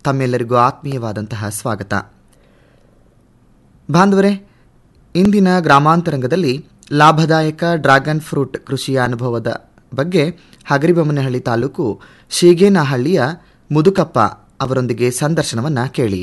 ತಮ್ಮೆಲ್ಲರಿಗೂ ಆತ್ಮೀಯವಾದಂತಹ ಸ್ವಾಗತ ಬಾಂಧವರೇ ಇಂದಿನ ಗ್ರಾಮಾಂತರಂಗದಲ್ಲಿ ಲಾಭದಾಯಕ ಡ್ರ್ಯಾಗನ್ ಫ್ರೂಟ್ ಕೃಷಿಯ ಅನುಭವದ ಬಗ್ಗೆ ಹಗರಿಬೊಮ್ಮನಹಳ್ಳಿ ತಾಲೂಕು ಶೀಗೇನಹಳ್ಳಿಯ ಮುದುಕಪ್ಪ ಅವರೊಂದಿಗೆ ಸಂದರ್ಶನವನ್ನು ಕೇಳಿ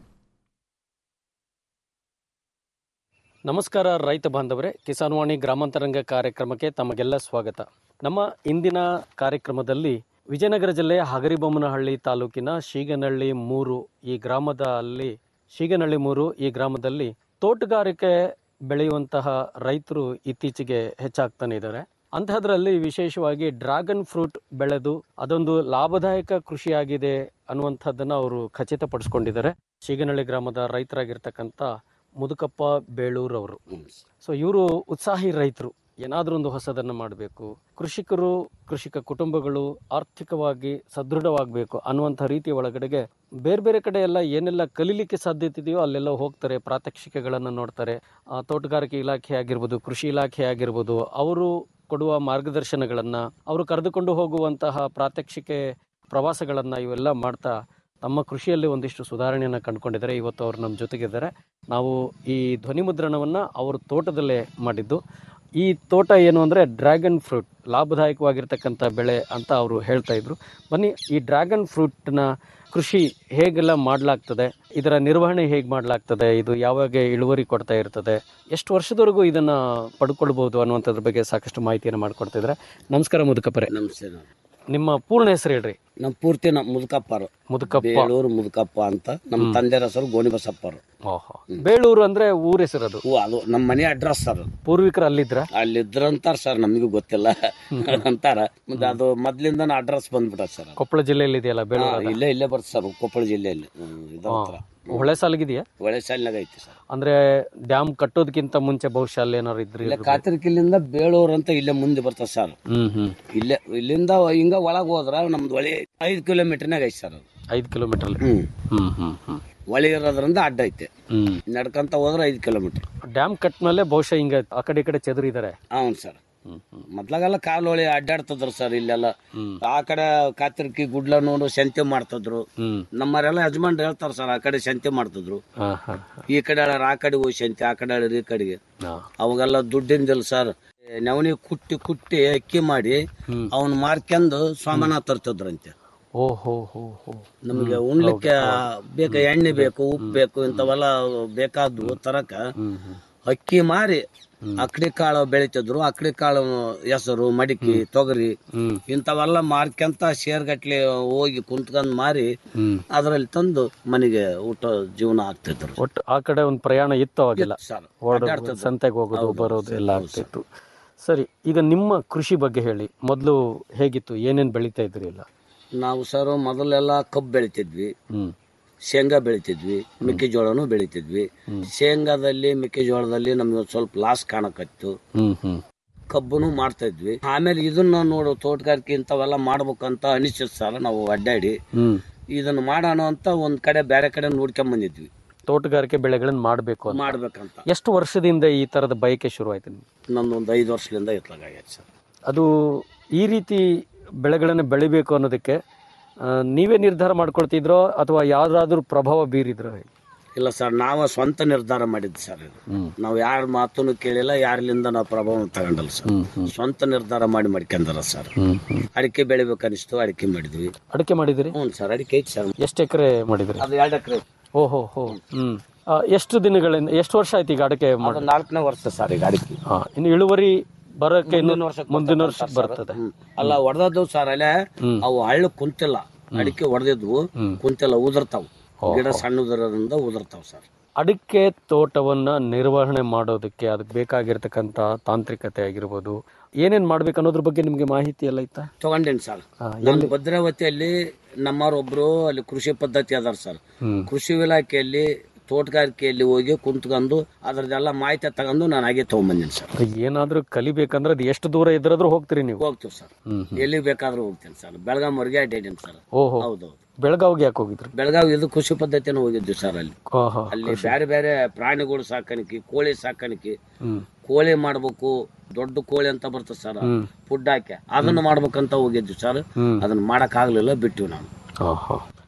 ನಮಸ್ಕಾರ ರೈತ ಬಾಂಧವರೇ ಕಿಸಾನ್ವಾಣಿ ಗ್ರಾಮಾಂತರಂಗ ಕಾರ್ಯಕ್ರಮಕ್ಕೆ ತಮಗೆಲ್ಲ ಸ್ವಾಗತ ನಮ್ಮ ಇಂದಿನ ಕಾರ್ಯಕ್ರಮದಲ್ಲಿ ವಿಜಯನಗರ ಜಿಲ್ಲೆಯ ಹಗರಿಬೊಮ್ಮನಹಳ್ಳಿ ತಾಲೂಕಿನ ಶೀಗನಹಳ್ಳಿ ಮೂರು ಈ ಗ್ರಾಮದಲ್ಲಿ ಶೀಗನಹಳ್ಳಿ ಮೂರು ಈ ಗ್ರಾಮದಲ್ಲಿ ತೋಟಗಾರಿಕೆ ಬೆಳೆಯುವಂತಹ ರೈತರು ಇತ್ತೀಚೆಗೆ ಹೆಚ್ಚಾಗ್ತಾನೆ ಇದ್ದಾರೆ ಅಂತಹದ್ರಲ್ಲಿ ವಿಶೇಷವಾಗಿ ಡ್ರ್ಯಾಗನ್ ಫ್ರೂಟ್ ಬೆಳೆದು ಅದೊಂದು ಲಾಭದಾಯಕ ಕೃಷಿಯಾಗಿದೆ ಅನ್ನುವಂಥದ್ದನ್ನು ಅವರು ಖಚಿತಪಡಿಸ್ಕೊಂಡಿದ್ದಾರೆ ಶೀಗನಹಳ್ಳಿ ಗ್ರಾಮದ ರೈತರಾಗಿರ್ತಕ್ಕಂಥ ಮುದುಕಪ್ಪ ಬೇಳೂರ್ ಅವರು ಸೊ ಇವರು ಉತ್ಸಾಹಿ ರೈತರು ಏನಾದರೂ ಒಂದು ಹೊಸದನ್ನು ಮಾಡಬೇಕು ಕೃಷಿಕರು ಕೃಷಿಕ ಕುಟುಂಬಗಳು ಆರ್ಥಿಕವಾಗಿ ಸದೃಢವಾಗಬೇಕು ಅನ್ನುವಂಥ ರೀತಿಯ ಒಳಗಡೆಗೆ ಬೇರೆ ಬೇರೆ ಕಡೆ ಎಲ್ಲ ಏನೆಲ್ಲ ಕಲೀಲಿಕ್ಕೆ ಸಾಧ್ಯತೆ ಇದೆಯೋ ಅಲ್ಲೆಲ್ಲ ಹೋಗ್ತಾರೆ ಪ್ರಾತ್ಯಕ್ಷಿಕೆಗಳನ್ನು ನೋಡ್ತಾರೆ ಆ, ತೋಟಗಾರಿಕೆ ಇಲಾಖೆ ಆಗಿರ್ಬೋದು ಕೃಷಿ ಇಲಾಖೆ ಆಗಿರ್ಬೋದು ಅವರು ಕೊಡುವ ಮಾರ್ಗದರ್ಶನಗಳನ್ನು ಅವರು ಕರೆದುಕೊಂಡು ಹೋಗುವಂತಹ ಪ್ರಾತ್ಯಕ್ಷಿಕೆ ಪ್ರವಾಸಗಳನ್ನು ಇವೆಲ್ಲ ಮಾಡ್ತಾ ತಮ್ಮ ಕೃಷಿಯಲ್ಲಿ ಒಂದಿಷ್ಟು ಸುಧಾರಣೆಯನ್ನು ಕಂಡುಕೊಂಡಿದ್ದಾರೆ ಇವತ್ತು ಅವರು ನಮ್ಮ ಜೊತೆಗಿದ್ದಾರೆ ನಾವು ಈ ಧ್ವನಿ ಮುದ್ರಣವನ್ನು ಅವರು ತೋಟದಲ್ಲೇ ಮಾಡಿದ್ದು ಈ ತೋಟ ಏನು ಅಂದರೆ ಡ್ರ್ಯಾಗನ್ ಫ್ರೂಟ್ ಲಾಭದಾಯಕವಾಗಿರ್ತಕ್ಕಂಥ ಬೆಳೆ ಅಂತ ಅವರು ಹೇಳ್ತಾ ಇದ್ರು ಬನ್ನಿ ಈ ಡ್ರ್ಯಾಗನ್ ಫ್ರೂಟ್ನ ಕೃಷಿ ಹೇಗೆಲ್ಲ ಮಾಡಲಾಗ್ತದೆ ಇದರ ನಿರ್ವಹಣೆ ಹೇಗೆ ಮಾಡಲಾಗ್ತದೆ ಇದು ಯಾವಾಗ ಇಳುವರಿ ಕೊಡ್ತಾ ಇರ್ತದೆ ಎಷ್ಟು ವರ್ಷದವರೆಗೂ ಇದನ್ನು ಪಡ್ಕೊಳ್ಬೋದು ಅನ್ನುವಂಥದ್ರ ಬಗ್ಗೆ ಸಾಕಷ್ಟು ಮಾಹಿತಿಯನ್ನು ಮಾಡಿಕೊಡ್ತಾ ಇದ್ದಾರೆ ನಮಸ್ಕಾರ ಮುದುಕಪ್ಪರೆ ನಮಸ್ತೆ ನಿಮ್ಮ ಪೂರ್ಣ ಹೆಸರು ಹೇಳ್ರಿ ನಮ್ಮ ಪೂರ್ತಿ ನಮ್ಮ ಮುದುಕಪ್ಪರು ಮುದುಕಪ್ಪ ಬೇಳೂರು ಮುದುಕಪ್ಪ ಅಂತ ನಮ್ಮ ತಂದೆ ಹೆಸರು ಗೋಣಿ ಬಸಪ್ಪರು ಓಹೋ ಬೇಳೂರು ಅಂದ್ರೆ ಊರ ಹೆಸರದು ಹ್ಞೂ ಅದು ನಮ್ಮ ಮನೆ ಅಡ್ರೆಸ್ ಸರ್ ಅದು. ಪೂರ್ವಿಕರು ಅಲ್ಲಿದ್ರ ಅಲ್ಲಿ ಇದ್ರಂತಾರ ಸರ್ ನಮಗೂ ಗೊತ್ತಿಲ್ಲ ಅಂತಾರ ಮತ್ತೆ ಅದು ಮೊದ್ಲಿಂದ ಅಡ್ರೆಸ್ ಬಂದ್ಬಿಟ್ಟ ಸರ್ ಅದು. ಕೊಪ್ಪಳ ಜಿಲ್ಲೆಯಲ್ಲಿ ಇದೆಯಲ್ಲ ಹಾ, ಬೇಳೂರು ಇಲ್ಲೇ ಇಲ್ಲೇ ಬರ್ತದೆ ಸರ್ ಕೊಪ್ಪಳ ಜಿಲ್ಲೆಯಲ್ಲಿ ಹ್ಮ್, ಇದ್ರ ಹತ್ರ ಹೊಳೆ ಸಾಲಿಗಿದೆಯಾ ಒಳ್ಳೆ ಸಾಲಿನಾಗ ಐತಿ ಸರ್ ಅಂದ್ರೆ ಡ್ಯಾಮ್ ಕಟ್ಟೋದಕ್ಕಿಂತ ಮುಂಚೆ ಬಹುಶಃ ಅಲ್ಲಿ ಏನಾರು ಇದ್ರಿ ಇಲ್ಲೇ ಕಾತರ್ಕಿಲ್ಲಿಂದ ಬೇಳೂರು ಅಂತ ಇಲ್ಲೇ ಮುಂದೆ ಬರ್ತದೆ ಸರ್ ಹ್ಮ್ ಹ್ಮ್ ಇಲ್ಲೇ ಇಲ್ಲಿಂದ ಹಿಂಗ ಒಳಗ್ ಹೋದ್ರ ನಮ್ದು ಒಳ್ಳೆ ಐದು ಕಿಲೋಮೀಟರ್ನಾಗ ಐತಿ ಸರ್ ಅದು ಐದು ಕಿಲೋಮೀಟರ್ ಹ್ಮ್ ಹ್ಮ್ ಹ್ಮ್ ಹ್ಮ್ ಒಳೆ ಇರೋದ್ರಿಂದ ಅಡ್ಡ ಐತೆ ಹ್ಮ್ ನಡ್ಕಂತ ಹೋದ್ರೆ ಐದು ಕಿಲೋಮೀಟರ್ ಡ್ಯಾಮ್ ಕಟ್ ಮೇಲೆ ಬಹುಶಃ ಹಿಂಗ ಆ ಕಡೆ ಈ ಕಡೆ ಚೆದರಿದ್ದಾರೆ ಹೌನ್ ಸರ್ ಹ್ಮ್ ಹ್ಮ್ ಮೊದ್ಲಾಗೆಲ್ಲ ಕಾಲೋಳಿ ಅಡ್ಡಾಡ್ತಿದ್ರು ಸರ್ ಇಲ್ಲೆಲ್ಲ ಹ್ಮ್. ಆ ಕಡೆ ಕಾತಿರ್ಕಿ ಗುಡ್ಲ ನೋಡು ಸಂತೆ ಮಾಡ್ತಿದ್ರು ಹ್ಮ್ ನಮ್ಮರೆಲ್ಲ ಯಜಮಾನ್ರು ಹೇಳ್ತಾರ ಸರ್ ಆ ಕಡೆ ಸಂತೆ ಮಾಡ್ತಿದ್ರು ಹಾ ಹಾ ಈ ಕಡೆ ಹೇಳಾರ ಆ ಕಡೆ ಹೋಗಿ ಸಂತೆ ಆ ಕಡೆ ಹೇಳಾರ ಈ ಕಡೆಗೆ ಹಾ ಅವಾಗೆಲ್ಲ ದುಡ್ಡಿಂದಿಲ್ಲ ಸರ್ ನವನಿ ಕುಟ್ಟಿ ಕುಟ್ಟಿ ಅಕ್ಕಿ ಮಾಡಿ ಹ್ಮ್. ಅವನ್ ಮಾರ್ಕೊಂಡು ಸಾಮಾನ ತರ್ತಿದ್ರಂತೆ ಓ ಹೋ ಹೋ ಹೋ ನಮಗೆ ಉಣ್ಲಿಕ್ಕೆ ಬೇಕು ಎಣ್ಣೆ ಬೇಕು ಉಪ್ಪು ಬೇಕು ಇಂಥವೆಲ್ಲ ಬೇಕಾದ್ವು ತರಕ ಹ್ಮ್ ಹ್ಮ್ ಅಕ್ಕಿ ಮಾರಿ ಅಕ್ಕಡಿ ಕಾಳು ಬೆಳಿತಿದ್ರು ಅಕ್ಕಡಿ ಕಾಳು ಹೆಸರು ಮಡಿಕೆ ತೊಗರಿ ಹ್ಮ್ ಇಂಥವೆಲ್ಲ ಮಾರ್ಕೊಂತ ಶೇರ್ಗಟ್ಲೆ ಹೋಗಿ ಕುಂತ್ಕೊಂಡ್ ಮಾರಿ ಹ್ಮ್ ಅದ್ರಲ್ಲಿ ತಂದು ಮನೆಗೆ ಊಟ ಜೀವನ ಆಗ್ತಿದ್ರು ಒಟ್ಟು ಆ ಕಡೆ ಒಂದು ಪ್ರಯಾಣ ಇತ್ತು ಅವಾಗೆಲ್ಲ ಸರ್ ಹೊರಡು ಸಂತೆಗೆ ಹೋಗೋದು ಬರೋದು ಎಲ್ಲ ಆಗ್ತಿತ್ತು ಸರಿ ಈಗ ನಿಮ್ಮ ಕೃಷಿ ಬಗ್ಗೆ ಹೇಳಿ ಮೊದಲು ಹೇಗಿತ್ತು ಏನೇನ್ ಬೆಳೀತಾ ಇದ್ರಿ ಎಲ್ಲ ನಾವು ಸರ್ ಮೊದಲೆಲ್ಲ ಕಬ್ಬು ಬೆಳಿತಿದ್ವಿ ಹ್ಮ್ ಶೇಂಗಾ ಬೆಳಿತಿದ್ವಿ ಮೆಕ್ಕೆಜೋಳನು ಬೆಳಿತಿದ್ವಿ ಶೇಂಗಾದಲ್ಲಿ ಮೆಕ್ಕೆಜೋಳದಲ್ಲಿ ನಮ್ಗೆ ಒಂದ್ ಸ್ವಲ್ಪ ಲಾಸ್ ಕಾಣಕತ್ತು ಹ್ಮ್ ಹ್ಮ್ ಕಬ್ಬುನು ಮಾಡ್ತಾ ಇದ್ವಿ ಆಮೇಲೆ ಇದನ್ನ ನೋಡು ತೋಟಗಾರಿಕೆ ಇಂಥವೆಲ್ಲ ಮಾಡ್ಬೇಕಂತ ಅನಿಸಿತ್ ಸರ್ ನಾವು ಅಡ್ಡಾಡಿ ಹ್ಮ್ ಇದನ್ನ ಮಾಡೋಣ ಅಂತ ಒಂದ್ ಕಡೆ ಬೇರೆ ಕಡೆ ನೋಡ್ಕೊಂಡ್ ಬಂದಿದ್ವಿ ತೋಟಗಾರಿಕೆ ಬೆಳೆಗಳನ್ನ ಮಾಡಬೇಕು ಅಂತ ಮಾಡ್ಬೇಕಂತ ಎಷ್ಟು ವರ್ಷದಿಂದ ಈ ತರದ ಬಯಕೆ ಶುರುವಾಯ್ತು ನಿಮ್ಗೆ ನಂದೊಂದು ಐದು ವರ್ಷದಿಂದ ಇತ್ಲಾಗೈತೆ ಸರ್ ಅದು ಈ ರೀತಿ ಬೆಳೆಗಳನ್ನು ಬೆಳಿಬೇಕು ಅನ್ನೋದಕ್ಕೆ ಆ, ನೀವೇ ನಿರ್ಧಾರ ಮಾಡ್ಕೊಳ್ತಿದ್ರೋ ಅಥವಾ ಯಾವ್ದಾದ್ರು ಪ್ರಭಾವ ಬೀರಿದ್ರೋ ಇಲ್ಲ ಸರ್ ನಾವ ಸ್ವಂತ ನಿರ್ಧಾರ ಮಾಡಿದ್ವಿ ಸರ್ ಇದು ಹ್ಮ್ ನಾವು ಯಾರ ಮಾತನ್ನು ಕೇಳಿಲ್ಲ ಯಾರಿಂದ ನಾವು ಪ್ರಭಾವ ತಗೊಂಡಲ್ಲ ಸರ್ ಹ್ಮ್ ಹ್ಮ್ ಸ್ವಂತ ನಿರ್ಧಾರ ಮಾಡಿ ಮಾಡ್ಕೊಂಡಾರ ಸರ್ ಹ್ಮ್ ಹ್ಮ್ ಅಡಿಕೆ ಬೆಳಿಬೇಕನಿಸ್ತು ಅಡಿಕೆ ಮಾಡಿದ್ವಿ ಅಡಿಕೆ ಮಾಡಿದಿರಿ ಹ್ಞೂ ಸರ್ ಅಡಿಕೆ ಐತಿ ಸರ್ ಎಷ್ಟು ಎಕರೆ ಮಾಡಿದ್ರಿ ಅದು ಎರಡು ಎಕರೆ ಓಹೋ ಹೋ ಹ್ಮ್ ಆ, ಎಷ್ಟು ದಿನಗಳಿಂದ ಎಷ್ಟು ವರ್ಷ ಆಯ್ತು ಈಗ ಅಡಿಕೆ ಮಾಡಿ ಅದು ನಾಲ್ಕನೇ ವರ್ಷ ಸರ್ ಈಗ ಅಡಿಕೆ ಹಾ ಇನ್ನು ಇಳುವರಿ ಬರೋಕೆ ಇನ್ನು ಮುಂದಿನ ವರ್ಷಕ್ಕೆ ಮುಂದಿನ ವರ್ಷ ಬರ್ತದೆ ಹ್ಮ್. ಅಲ್ಲ ಹೊಡೆದದ್ದು ಸರ್ ಅಲ್ಲೇ ಹ್ಮ್. ಅವು ಹಳ್ಳು ಕುಂತಿಲ್ಲ ಅಡಿಕೆ ಹೊಡೆದಿದ್ವು ಹ್ಮ್. ಕುಂತಿಲ್ಲ ಉದುರ್ತಾವ್ ಗಿಡ ಸಣ್ಣದಿರೋದ್ರಿಂದ ಉದುರ್ತಾವ್ ಸರ್ ಅಡಿಕೆ ತೋಟವನ್ನ ನಿರ್ವಹಣೆ ಮಾಡೋದಕ್ಕೆ ಅದಕ್ಕೆ ಬೇಕಾಗಿರ್ತಕ್ಕಂಥ ತಾಂತ್ರಿಕತೆ ಆಗಿರ್ಬೋದು ಏನೇನ್ ಮಾಡ್ಬೇಕು ಅನ್ನೋದ್ರ ಬಗ್ಗೆ ನಿಮ್ಗೆ ಮಾಹಿತಿ ಎಲ್ಲ ಇತ್ತಾ ತಗೊಂಡೇನಿ ಸರ್ ಹಾ, ನಾನು ಭದ್ರಾವತಿಯಲ್ಲಿ ನಮ್ಮವರೊಬ್ರು ಅಲ್ಲಿ ಕೃಷಿ ಪದ್ಧತಿ ಅದಾರ ಸರ್ ಹ್ಮ್ ಕೃಷಿ ಇಲಾಖೆಯಲ್ಲಿ ತೋಟಗಾರಿಕೆಯಲ್ಲಿ ಹೋಗಿ ಕುಂತ್ಕೊಂಡು ಅದ್ರದ್ದೆಲ್ಲ ಮಾಹಿತಿ ತಗೊಂಡು ನಾನು ಹಾಗೆ ತಗೊಂಬಂದಿನಿ ಸರ್ ಅದು ಏನಾದ್ರೂ ಕಲಿಬೇಕಂದ್ರೆ ಅದು ಎಷ್ಟು ದೂರ ಇದ್ರಾದ್ರೂ ಹೋಗ್ತೀರಿ ನೀವು ಹೋಗ್ತೀವಿ ಸರ್ ಹ್ಮ್ ಹ್ಮ್ ಎಲ್ಲಿ ಬೇಕಾದ್ರೂ ಹೋಗ್ತೇನೆ ಸರ್ ಬೆಳಗಾಮವರೆಗೆ ಅಡ್ಡಾಡೀನಿ ಸರ್ ಓಹೋ ಹೌದೌದು ಬೆಳಗಾವಿಗೆ ಯಾಕೆ ಹೋಗಿದ್ರಿ ಬೆಳಗಾವಿ ಇದು ಕೃಷಿ ಪದ್ಧತಿನ ಹೋಗಿದ್ವಿ ಸರ್ ಅಲ್ಲಿ ಆಹಾ. ಅಲ್ಲಿ ಬೇರೆ ಬೇರೆ ಪ್ರಾಣಿಗಳು ಸಾಕಾಣಿಕೆ ಕೋಳಿ ಸಾಕಾಣಿಕೆ ಹ್ಮ್ ಕೋಳಿ ಮಾಡ್ಬೇಕು ದೊಡ್ಡ ಕೋಳಿ ಅಂತ ಬರ್ತದೆ ಸರ್ ಹ್ಮ್ ಫುಡ್ ಹಾಕಿ ಅದನ್ನ ಮಾಡ್ಬೇಕಂತ ಹೋಗಿದ್ವಿ ಸರ್ ಹ್ಮ್ ಅದನ್ನ ಮಾಡಕ್ ಆಗ್ಲಿಲ್ಲ ಬಿಟ್ಟಿವಿ ನಾವು ಆಹಾ.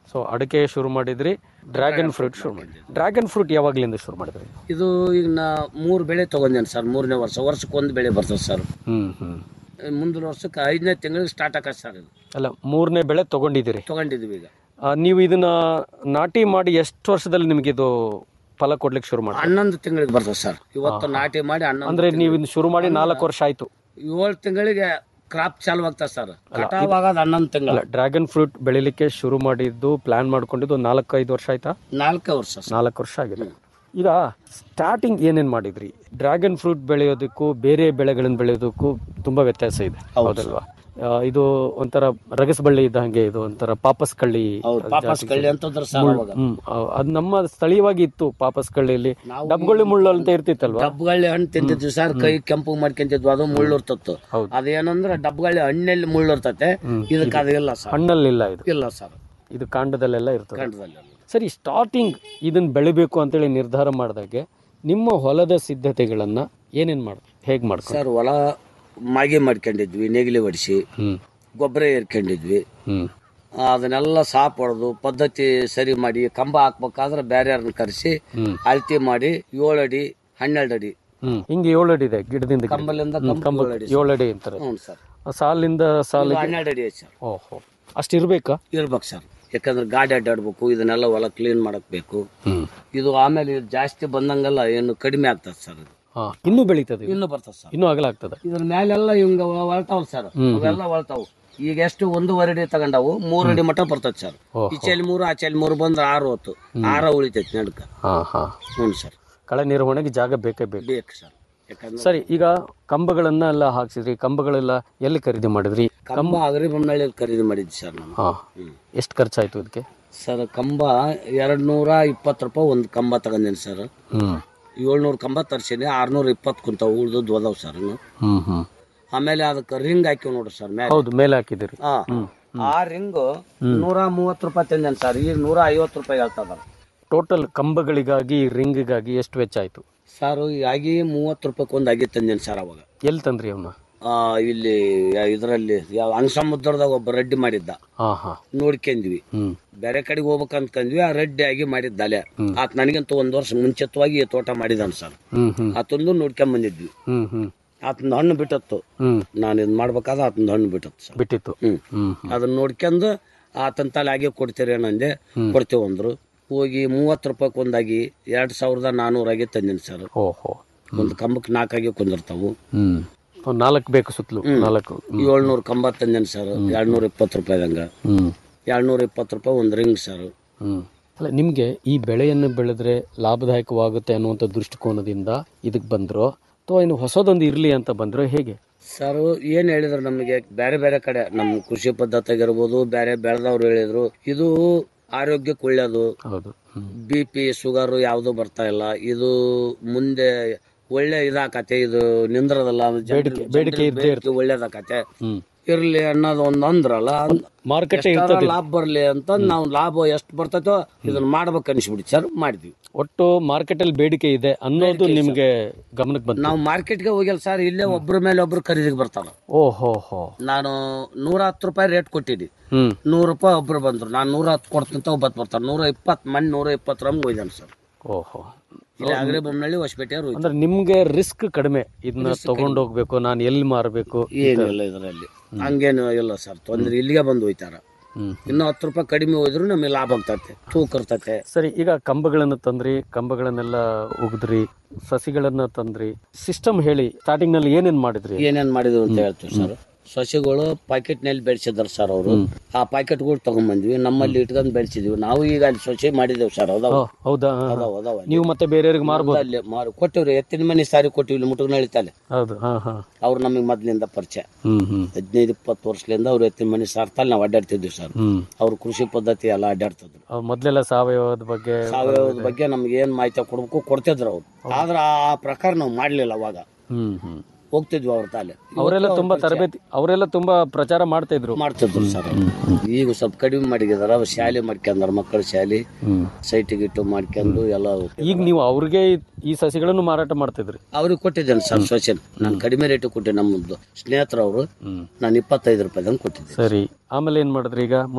ಸೊ ಅಡಿಕೆ ಶುರು ಮಾಡಿದ್ರಿ ಡ್ರ್ಯಾಗನ್ ಫ್ರೂಟ್ ಶುರು ಮಾಡಿದ್ರಿ ಡ್ರ್ಯಾಗನ್ ಫ್ರೂಟ್ ಯಾವಾಗ್ಲಿಂದ ಶುರು ಮಾಡಿದ್ರಿ ಇದು ಈಗ ನಾ ಮೂರು ಬೆಳೆ ತಗೊಂಡೇನೆ ಸರ್ ಮೂರನೇ ವರ್ಷ ವರ್ಷಕ್ಕೆ ಒಂದು ಬೆಳೆ ಬರ್ತದೆ ಸರ್ ಹ್ಮ್ ಹ್ಮ್ ಮುಂದಿನ ವರ್ಷಕ್ಕೆ ಐದನೇ ತಿಂಗಳಿಗೆ ಸ್ಟಾರ್ಟ್ ಆಗತ್ತೆ ಸರ್ ಇದು ಅಲ್ಲ ಮೂರನೇ ಬೆಳೆ ತಗೊಂಡಿದ್ದೀರಿ ತಗೊಂಡಿದ್ವಿ ಈಗ ಆ, ನೀವು ಇದನ್ನ ನಾಟಿ ಮಾಡಿ ಎಷ್ಟು ವರ್ಷದಲ್ಲಿ ನಿಮ್ಗೆ ಇದು ಫಲ ಕೊಡ್ಲಿಕ್ಕೆ ಶುರು ಮಾಡಿ ಹನ್ನೊಂದು ತಿಂಗಳಿಗೆ ಬರ್ತದೆ ಸರ್ ಇವತ್ತು ನಾಟಿ ಮಾಡಿ ಹನ್ನೊಂದು ಅಂದ್ರೆ ನೀವು ಇದನ್ನ ಶುರು ಮಾಡಿ ನಾಲ್ಕು ವರ್ಷ ಆಯ್ತು ಏಳು ತಿಂಗಳಿಗೆ ಕ್ರಾಪ್ ಚಾಲು ಆಗ್ತದೆ ಸರ್ ಕಟಾವ್ ಆಗೋದು ಹನ್ನೊಂದು ತಿಂಗಳ ಅಲ್ಲ ಡ್ರ್ಯಾಗನ್ ಫ್ರೂಟ್ ಬೆಳಿಲಿಕ್ಕೆ ಶುರು ಮಾಡಿದ್ದು ಪ್ಲಾನ್ ಮಾಡ್ಕೊಂಡಿದ್ದು ಒಂದು ನಾಲ್ಕು ಐದು ವರ್ಷ ಆಯ್ತಾ ನಾಲ್ಕೇ ವರ್ಷ ಸರ್ ನಾಲ್ಕು ವರ್ಷ ಆಗಿದೆ ಈಗ ಸ್ಟಾರ್ಟಿಂಗ್ ಏನೇನ್ ಮಾಡಿದ್ರಿ ಡ್ರ್ಯಾಗನ್ ಫ್ರೂಟ್ ಬೆಳೆಯೋದಕ್ಕೂ ಬೇರೆ ಬೆಳೆಗಳನ್ನು ಬೆಳೆಯೋದಕ್ಕೂ ತುಂಬಾ ವ್ಯತ್ಯಾಸ ಇದೆ ಹೌದಲ್ವಾ ಆ, ಇದು ಒಂಥರ ರಗಸ್ ಬಳ್ಳಿ ಇದ್ದ ಹಾಗೆ ಇದು ಒಂಥರ ಪಾಪಸ್ ಕಳ್ಳಿ ಹೌದು ಪಾಪಸ್ ಕಳ್ಳಿ ಅಂತಂದ್ರೆ ಸರ್ ಅವಾಗ ಹ್ಮ್ ಆ, ಅದ್ ನಮ್ಮ ಸ್ಥಳೀಯವಾಗಿ ಇತ್ತು ಪಾಪಸ್ ಕಳ್ಳಿಯಲ್ಲಿ ಡಬ್ಗೊಳ್ಳಿ ಮುಳ್ಳು ಅಂತ ಇರ್ತಿತ್ತಲ್ವಾ ಡಬ್ಗಳ್ಳಿ ಹಣ್ಣು ತಿಂತಿದ್ವಿ ಸರ್ ಕೈ ಕೆಂಪು ಮಾಡ್ಕೊಂತಿದ್ವಿ ಅದು ಮುಳ್ಳು ಇರ್ತತ್ತು ಹೌದು. ಅದೇನಂದ್ರೆ ಡಬ್ಗಳ್ಳಿ ಹಣ್ಣಲ್ಲಿ ಮುಳ್ಳು ಇರ್ತತೆ ಇದಕ್ಕೆ ಅದು ಇಲ್ಲ ಸರ್ ಹಣ್ಣಲ್ಲಿಲ್ಲ ಇದು ಇಲ್ಲ ಸರ್ ಇದು ಕಾಂಡದಲ್ಲೆಲ್ಲ ಇರ್ತದೆ ಖಂಡದಲ್ಲಿ ಸರಿ ಸ್ಟಾರ್ಟಿಂಗ್ ಇದನ್ನ ಬೆಳಿಬೇಕು ಅಂತೇಳಿ ನಿರ್ಧಾರ ಮಾಡಿದಾಗೆ ನಿಮ್ಮ ಹೊಲದ ಸಿದ್ಧತೆಗಳನ್ನ ಏನೇನ್ ಮಾಡ ಹೇಗ್ ಮಾಡ್ಕೊಂಡು ಸರ್ ಹೊಲ ಮಾಗಿ ಮಾಡ್ಕೊಂಡಿದ್ವಿ ನೇಗಿಲಿ ಹೊಡಿಸಿ ಹ್ಮ್ ಗೊಬ್ಬರ ಏರ್ಕೊಂಡಿದ್ವಿ ಹ್ಮ್ ಆ, ಅದನ್ನೆಲ್ಲ ಸಾಪ್ ಹೊಡೆದು ಪದ್ಧತಿ ಸರಿ ಮಾಡಿ ಕಂಬ ಹಾಕ್ಬೇಕಾದ್ರೆ ಬೇರೆ ಯಾರನ್ನ ಕರೆಸಿ ಹ್ಮ್. ಅಳತಿ ಮಾಡಿ ಏಳು ಅಡಿ ಹನ್ನೆರಡು ಅಡಿ ಹ್ಮ್ ಹಿಂಗೆ ಏಳು ಅಡಿ ಇದೆ ಗಿಡದಿಂದ ಗಿಡ. ಕಂಬಲಿಂದ ಹ್ಮ್, ಕಂಬ ಕಂಬ ಏಳು ಅಡಿ ಏಳು ಅಡಿ ಅಂತಾರೆ ಹ್ಞೂ ಸರ್ ಆ ಸಾಲಿಂದ ಸಾಲಿಗೆ ಹನ್ನೆರಡು ಅಡಿ ಐತೆ ಸರ್ ಓಹೋ ಅಷ್ಟಿರ್ಬೇಕಾ ಇರ್ಬೇಕು ಸರ್ ಯಾಕಂದ್ರೆ ಗಾಡಿ ಅಡ್ಡಾಡ್ಬೇಕು ಇದನ್ನೆಲ್ಲ ಹೊಲ ಕ್ಲೀನ್ ಮಾಡಕ್ ಬೇಕು ಹ್ಮ್ ಇದು ಆಮೇಲೆ ಇದು ಜಾಸ್ತಿ ಬಂದಂಗೆಲ್ಲ ಏನು ಕಡಿಮೆ ಆಗ್ತದೆ ಸರ್ ಇದು ಹಾ ಇನ್ನೂ ಬೆಳೀತದೆ ಇದು. ಇನ್ನು ಬರ್ತದೆ ಸರ್ ಇನ್ನೂ ಅಗಲ ಆಗ್ತದೆ ಇದ್ರ ಮೇಲೆಲ್ಲ ಹಿಂಗ ಹೊಳ್ತಾವ್ ಸರ್ ಅವೆಲ್ಲ ಹೊಳ್ತಾವು ಈಗ ಎಷ್ಟು ಒಂದೂವರೆ ಅಡಿ ತಗೊಂಡವು ಮೂರ್ ಅಡಿ ಮಟ್ಟ ಬರ್ತದೆ ಸರ್ ಓಹೋ. ಈಚೆಲಿ ಮೂರು ಆಚೆಲಿ ಮೂರು ಬಂದ್ರೆ ಆರು ಹೊತ್ತು ಆರ ಉಳಿತೈತಿ ನಡ್ಕ ಹಾ ಹಾ ಹ್ಞೂ ಸರ್ ಕಳೆ ನಿರ್ವಹಣೆಗೆ ಜಾಗ ಬೇಕೇ ಬೇಕು ಬೇಕು ಸರ್ ಯಾಕಂದ್ರೆ ಸರಿ ಈಗ ಕಂಬಗಳನ್ನ ಎಲ್ಲ ಹಾಕ್ಸಿದ್ರಿ ಕಂಬಗಳೆಲ್ಲ ಎಲ್ಲಿ ಖರೀದಿ ಮಾಡಿದ್ರಿ ಕಂಬ ಅಗರಿ ಬೊಮ್ಮನಹಳ್ಳಿ ಖರೀದಿ ಮಾಡಿದ್ವಿ ಸರ್ ನಾನು ಹಾ ಹ್ಮ್. ಎಷ್ಟು ಖರ್ಚಾಯ್ತು ಇದಕ್ಕೆ ಸರ್ ಕಂಬ ಎರಡ್ ನೂರ ಇಪ್ಪತ್ತು ರೂಪಾಯಿ ಒಂದು ಕಂಬ ತಗೊಂಡೇನಿ ಸರ್ ಹ್ಮ್ ಏಳ್ನೂರು ಕಂಬ ತರ್ಸೀನಿ ಆರ್ನೂರ ಇಪ್ಪತ್ತು ಕುಂತಾವ ಉಳ್ದದ್ದು ಹೋದವು ಸರ್ ಇನ್ನು. ಹ್ಮ್ ಹ್ಮ್ ಆಮೇಲೆ ಅದಕ್ಕೆ ರಿಂಗ್ ಹಾಕಿವ್ ನೋಡ್ರಿ ಸರ್ ಮೇಲೆ ಹೌದು ಮೇಲೆ ಹಾಕಿದಿರಿ ಹಾ ಆ ರಿಂಗ್ ನೂರ ಮೂವತ್ತು ರೂಪಾಯಿ ತಂದೇನೆ ಸರ್ ಈಗ ನೂರ ಐವತ್ತು ರೂಪಾಯಿ ಹೇಳ್ತದ ಟೋಟಲ್ ಕಂಬಗಳಿಗಾಗಿ ರಿಂಗ್ಗಾಗಿ ಎಷ್ಟು ವೆಚ್ಚ ಆಯ್ತು ಸರ್ ಆಗಿ ಮೂವತ್ತು ರೂಪಾಯಿ ಒಂದು ಆಗಿ ತಂದೇನೆ ಸರ್ ಅವಾಗ ಎಲ್ಲಿ ತಂದ್ರಿ ಅವನ್ನ ಆ, ಇಲ್ಲಿ ಇದರಲ್ಲಿ ಯಾವ ಅಂಗಸಮುದ್ರದಾಗ ಒಬ್ಬ ರೆಡ್ಡಿ ಮಾಡಿದ್ದ ಹಾ ಹಾ ನೋಡ್ಕೊಂಡ್ವಿ ಹ್ಮ್ ಬೇರೆ ಕಡೆಗೆ ಹೋಗ್ಬೇಕಂದ್ಕಂದ್ವಿ ಆ ರೆಡ್ಡಿ ಆಗಿ ಮಾಡಿದ್ದ ಅಲೆ ಆತ ನನಗಂತೂ ಒಂದ್ ವರ್ಷ ಮುಂಚಿತವಾಗಿ ಈ ತೋಟ ಮಾಡಿದಾನ ಸರ್ ಹ್ಮ್ ಹ್ಮ್ ಆತಂದು ನೋಡ್ಕೊಂಡ್ ಬಂದಿದ್ವಿ ಹ್ಮ್ ಹ್ಮ್ ಆತನ ಹಣ್ಣು ಬಿಟ್ಟತ್ತು ಹ್ಮ್ ನಾನು ಇದು ಮಾಡ್ಬೇಕಾದ್ರೆ ಆತನ ಹಣ್ಣು ಬಿಟ್ಟತ್ತು ಸರ್ ಬಿಟ್ಟಿತ್ತು ಹ್ಮ್ ಹ್ಮ್ ಅದನ್ನ ನೋಡ್ಕೊಂಡು ಆತನ ತಲೆ ಹಾಗೆ ಕೊಡ್ತೀರಿ ಏನಂದೆ ಕೊಡ್ತೇವೆ ಅಂದ್ರು ಹೋಗಿ ಮೂವತ್ತು ರೂಪಾಯಿ ಒಂದಾಗಿ ಎರಡ್ ಸಾವಿರದ ನಾನೂರಾಗಿ ತಂದಿನಿ ಸರ್ ಓಹೋ ಒಂದು ಕಂಬಕ್ಕೆ ನಾಲ್ಕಾಗಿ ಕುಂದಿರ್ತಾವು ಹ್ಮ್ ಒಂದ್ ನಾಲ್ಕು ಬೇಕು ಸುತ್ತಲೂ ನಾಲ್ಕು ಏಳ್ನೂರು ಕಂಬ ತಂದಿನಿ ಸರ್ ಎರಡ್ನೂರ ಇಪ್ಪತ್ತು ರೂಪಾಯಿದಂಗ ಹ್ಮ್ ಎರಡ್ನೂರ ಇಪ್ಪತ್ತು ರೂಪಾಯಿ ಒಂದು ರಿಂಗ್ ಸರ್ ಹ್ಮ್ ಅಲ್ಲ ನಿಮ್ಗೆ ಈ ಬೆಳೆಯನ್ನು ಬೆಳೆದ್ರೆ ಲಾಭದಾಯಕವಾಗುತ್ತೆ ಅನ್ನುವಂಥ ದೃಷ್ಟಿಕೋನದಿಂದ ಇದಕ್ಕೆ ಬಂದ್ರೋ ಅಥವಾ ಇನ್ನು ಹೊಸದೊಂದು ಇರ್ಲಿ ಅಂತ ಬಂದ್ರೋ ಹೇಗೆ ಸರ್ ಏನ್ ಹೇಳಿದ್ರು ನಮಗೆ ಬೇರೆ ಬೇರೆ ಕಡೆ ನಮ್ಮ ಕೃಷಿ ಪದ್ಧತಿ ಆಗಿರ್ಬೋದು ಬೇರೆ ಬೆಳೆದವ್ರು ಹೇಳಿದ್ರು ಇದು ಆರೋಗ್ಯಕ್ಕೆ ಒಳ್ಳೇದು ಹೌದು ಹ್ಮ್ ಬಿ ಪಿ ಶುಗರ್ ಯಾವುದು ಬರ್ತಾ ಇಲ್ಲ ಇದು ಮುಂದೆ ಒಳ್ಳೆ ಇದಾಕತೆ ಇದು ನಿಂದ್ರದಲ್ಲ ಬೇಡಿಕೆ ಬೇಡಿಕೆ ಇದ್ದೇ ಇರ್ತದೆ ಒಳ್ಳೇದಾಕತೆ ಹ್ಮ್ ಇರ್ಲಿ ಅನ್ನೋದು ಒಂದ್ ಅಂದ್ರಲ್ಲ ಮಾರುಕಟ್ಟೆ ಎಷ್ಟಾರ ಇರ್ತದೆ ಲಾಭ ಬರ್ಲಿ ಅಂತ ನಾವು ಲಾಭ ಎಷ್ಟು ಬರ್ತೈತೋ ಇದನ್ನ ಮಾಡ್ಬೇಕು ಅನ್ಸ್ಬಿಡ್ತು ಸರ್ ಮಾಡಿದ್ವಿ ಒಟ್ಟು ಮಾರ್ಕೆಟಲ್ಲಿ ಬೇಡಿಕೆ ಇದೆ ಅನ್ನೋದು ನಿಮ್ಗೆ ಗಮನಕ್ಕೆ ಬಂತು ನಾವು ಮಾರ್ಕೆಟ್ಗೆ ಹೋಗಿಲ್ಲ ಸರ್ ಇಲ್ಲೇ ಒಬ್ರ ಮೇಲೆ ಒಬ್ರು ಖರೀದಿಗೆ ಬರ್ತಾರ ಓಹೋ ಹೋ ನಾನು ನೂರ ಹತ್ತು ರೂಪಾಯಿ ರೇಟ್ ಕೊಟ್ಟಿದ್ದಿ ಹ್ಮ್ ನೂರು ರೂಪಾಯಿ ಒಬ್ರು ಬಂದ್ರು ನಾನು ನೂರ ಹತ್ತು ಕೊಡ್ತೀನಿ ಒಬ್ಬತ್ತು ಬರ್ತಾರೆ ನೂರ ಇಪ್ಪತ್ತು ಮಣ್ಣು ನೂರ ಇಪ್ಪತ್ತು ರಮ್ಗೆ ಹೋಯ್ದಾನೆ ಸರ್ ಓಹೋ ಇಲ್ಲಿ ಆಗ್ರೆ ಬೊಮ್ಮನಹಳ್ಳಿ ಹೊಸಪೇಟೆಯವ್ರು ಹೋಯ್ತು ಅಂದ್ರೆ ನಿಮ್ಗೆ ರಿಸ್ಕ್ ಕಡಿಮೆ ಇದನ್ನ ತಗೊಂಡು ಹೋಗ್ಬೇಕು ನಾನು ಎಲ್ಲಿ ಮಾರಬೇಕು ಏನಿಲ್ಲ ಇದರಲ್ಲಿ ಹಂಗೇನು ಇಲ್ಲ ಸರ್ ತೊಂದ್ರೆ ಇಲ್ಲಿಗೆ ಬಂದು ಹೋಯ್ತಾರ ಹ್ಮ್ ಇನ್ನು ಹತ್ತು ರೂಪಾಯಿ ಕಡಿಮೆ ಹೋದ್ರು ನಮಗೆ ಲಾಭ ಆಗ್ತೈತೆ ತೂಕ ಇರ್ತೈತೆ ಸರಿ ಈಗ ಕಂಬಗಳನ್ನ ತಂದ್ರಿ ಕಂಬಗಳನ್ನೆಲ್ಲ ಉಗಿದ್ರಿ ಸಸಿಗಳನ್ನ ತಂದ್ರಿ ಸಿಸ್ಟಮ್ ಹೇಳಿ ಸ್ಟಾರ್ಟಿಂಗ್ ನಲ್ಲಿ ಏನೇನ್ ಮಾಡಿದ್ರಿ ಏನೇನ್ ಮಾಡಿದ್ರು ಅಂತ ಹೇಳ್ತೀವಿ ಸರ್ ಸಸಿಗಳು ಪಾಕೆಟ್ ನಲ್ಲಿ ಬೆಳೆಸಿದಾರೆ ಸರ್ ಅವರು ಆ ಪಾಕೆಟ್ಗಳು ತಗೊಂಡ್ಬಂದ್ವಿ ನಮ್ಮಲ್ಲಿ ಇಟ್ಕೊಂಡ್ ಬೆಳೆಸಿದ್ವಿ ನಾವು ಈಗ ಅಲ್ಲಿ ಸಸಿ ಮಾಡಿದೇವು ಸರ್ ಅದಾವ ಓ, ಹೌದಾ ಹಾ, ಹಾ. ಅದಾವ ಅದಾವ ಅಲ್ಲಿ. ನೀವು ಮತ್ತೆ ಬೇರೆಯವ್ರಿಗೆ ಮಾರ್ಬೋದು ಅಲ್ಲಿ ಮಾರು ಕೊಟ್ಟಿವ್ರಿ ಎತ್ತಿನ ಮನೆ ಸಾರಿ ಕೊಟ್ಟಿವಿ ಮುಟುಗ್ನಳ್ಳಿ ತಾಲೆ ಹೌದು ಹಾ ಹಾ ಅವ್ರು ನಮಗೆ ಮೊದ್ಲಿಂದ ಪರಿಚಯ ಹ್ಮ್ ಹ್ಮ್ ಹದಿನೈದು ಇಪ್ಪತ್ತು ವರ್ಷದಿಂದ ಅವ್ರು ಎತ್ತಿನ ಮನೆ ಸಾರ್ತಲ್ಲಿ ನಾವು ಅಡ್ಡಾಡ್ತಿದ್ವಿ ಸರ್ ಹ್ಮ್ ಅವ್ರ ಕೃಷಿ ಪದ್ಧತಿ ಎಲ್ಲ ಅಡ್ಡಾಡ್ತಿದ್ರು ಅವ್ ಮೊದ್ಲೆಲ್ಲ ಸಾವಯವದ ಬಗ್ಗೆ ಸಾವಯವದ ಬಗ್ಗೆ ನಮ್ಗೆ ಏನ್ ಮಾಹಿತಿ ಕೊಡ್ಬೇಕು ಕೊಡ್ತಿದ್ರು ಅವ್ರು ಆದ್ರ ಆ ಪ್ರಕಾರ ನಾವು ಮಾಡ್ಲಿಲ್ಲ ಅವಾಗ ಹ್ಮ್ ಹ್ಮ್ ಹೋಗ್ತಿದ್ವಿ ಅವ್ರ ತಾಲೆ ಅವರೆಲ್ಲ ತುಂಬಾ ತರಬೇತಿ ಅವರೆಲ್ಲ ತುಂಬಾ ಪ್ರಚಾರ ಮಾಡ್ತಾ ಇದ್ರು ಮಾಡ್ತಿದ್ರು ಸರ್ ಈಗ ಸ್ವಲ್ಪ ಕಡಿಮೆ ಮಾಡಿದಾರ ಶಾಲೆ ಮಾಡ್ಕೊಂಡಾರ ಮಕ್ಕಳ ಶಾಲೆ ಹ್ಮ್ ಸೈಟ್ ಗಿಟ್ಟು ಮಾಡ್ಕೊಂಡು ಎಲ್ಲ ಈಗ ನೀವು ಅವ್ರಿಗೆ ಈ ಸಸಿಗಳನ್ನು ಮಾರಾಟ ಮಾಡ್ತಿದ್ರಿ ಅವ್ರಿಗೆ ಕೊಟ್ಟಿದ್ದೇನೆ ಸರ್ ಸೊಸೆನ್ ನಾನು ಕಡಿಮೆ ರೇಟ್ ಕೊಟ್ಟೆ ನಮ್ಮದು ಸ್ನೇಹಿತರು ಅವರು ಹ್ಮ್ ನಾನು ಇಪ್ಪತ್ತೈದು ರೂಪಾಯಿದಂಗೆ ಕೊಟ್ಟಿದ್ದೆ ಸರಿ ಆಮೇಲೆ ಏನ್ ಮಾಡಿದ್ರಿ ಈಗ ಮುಂದೆ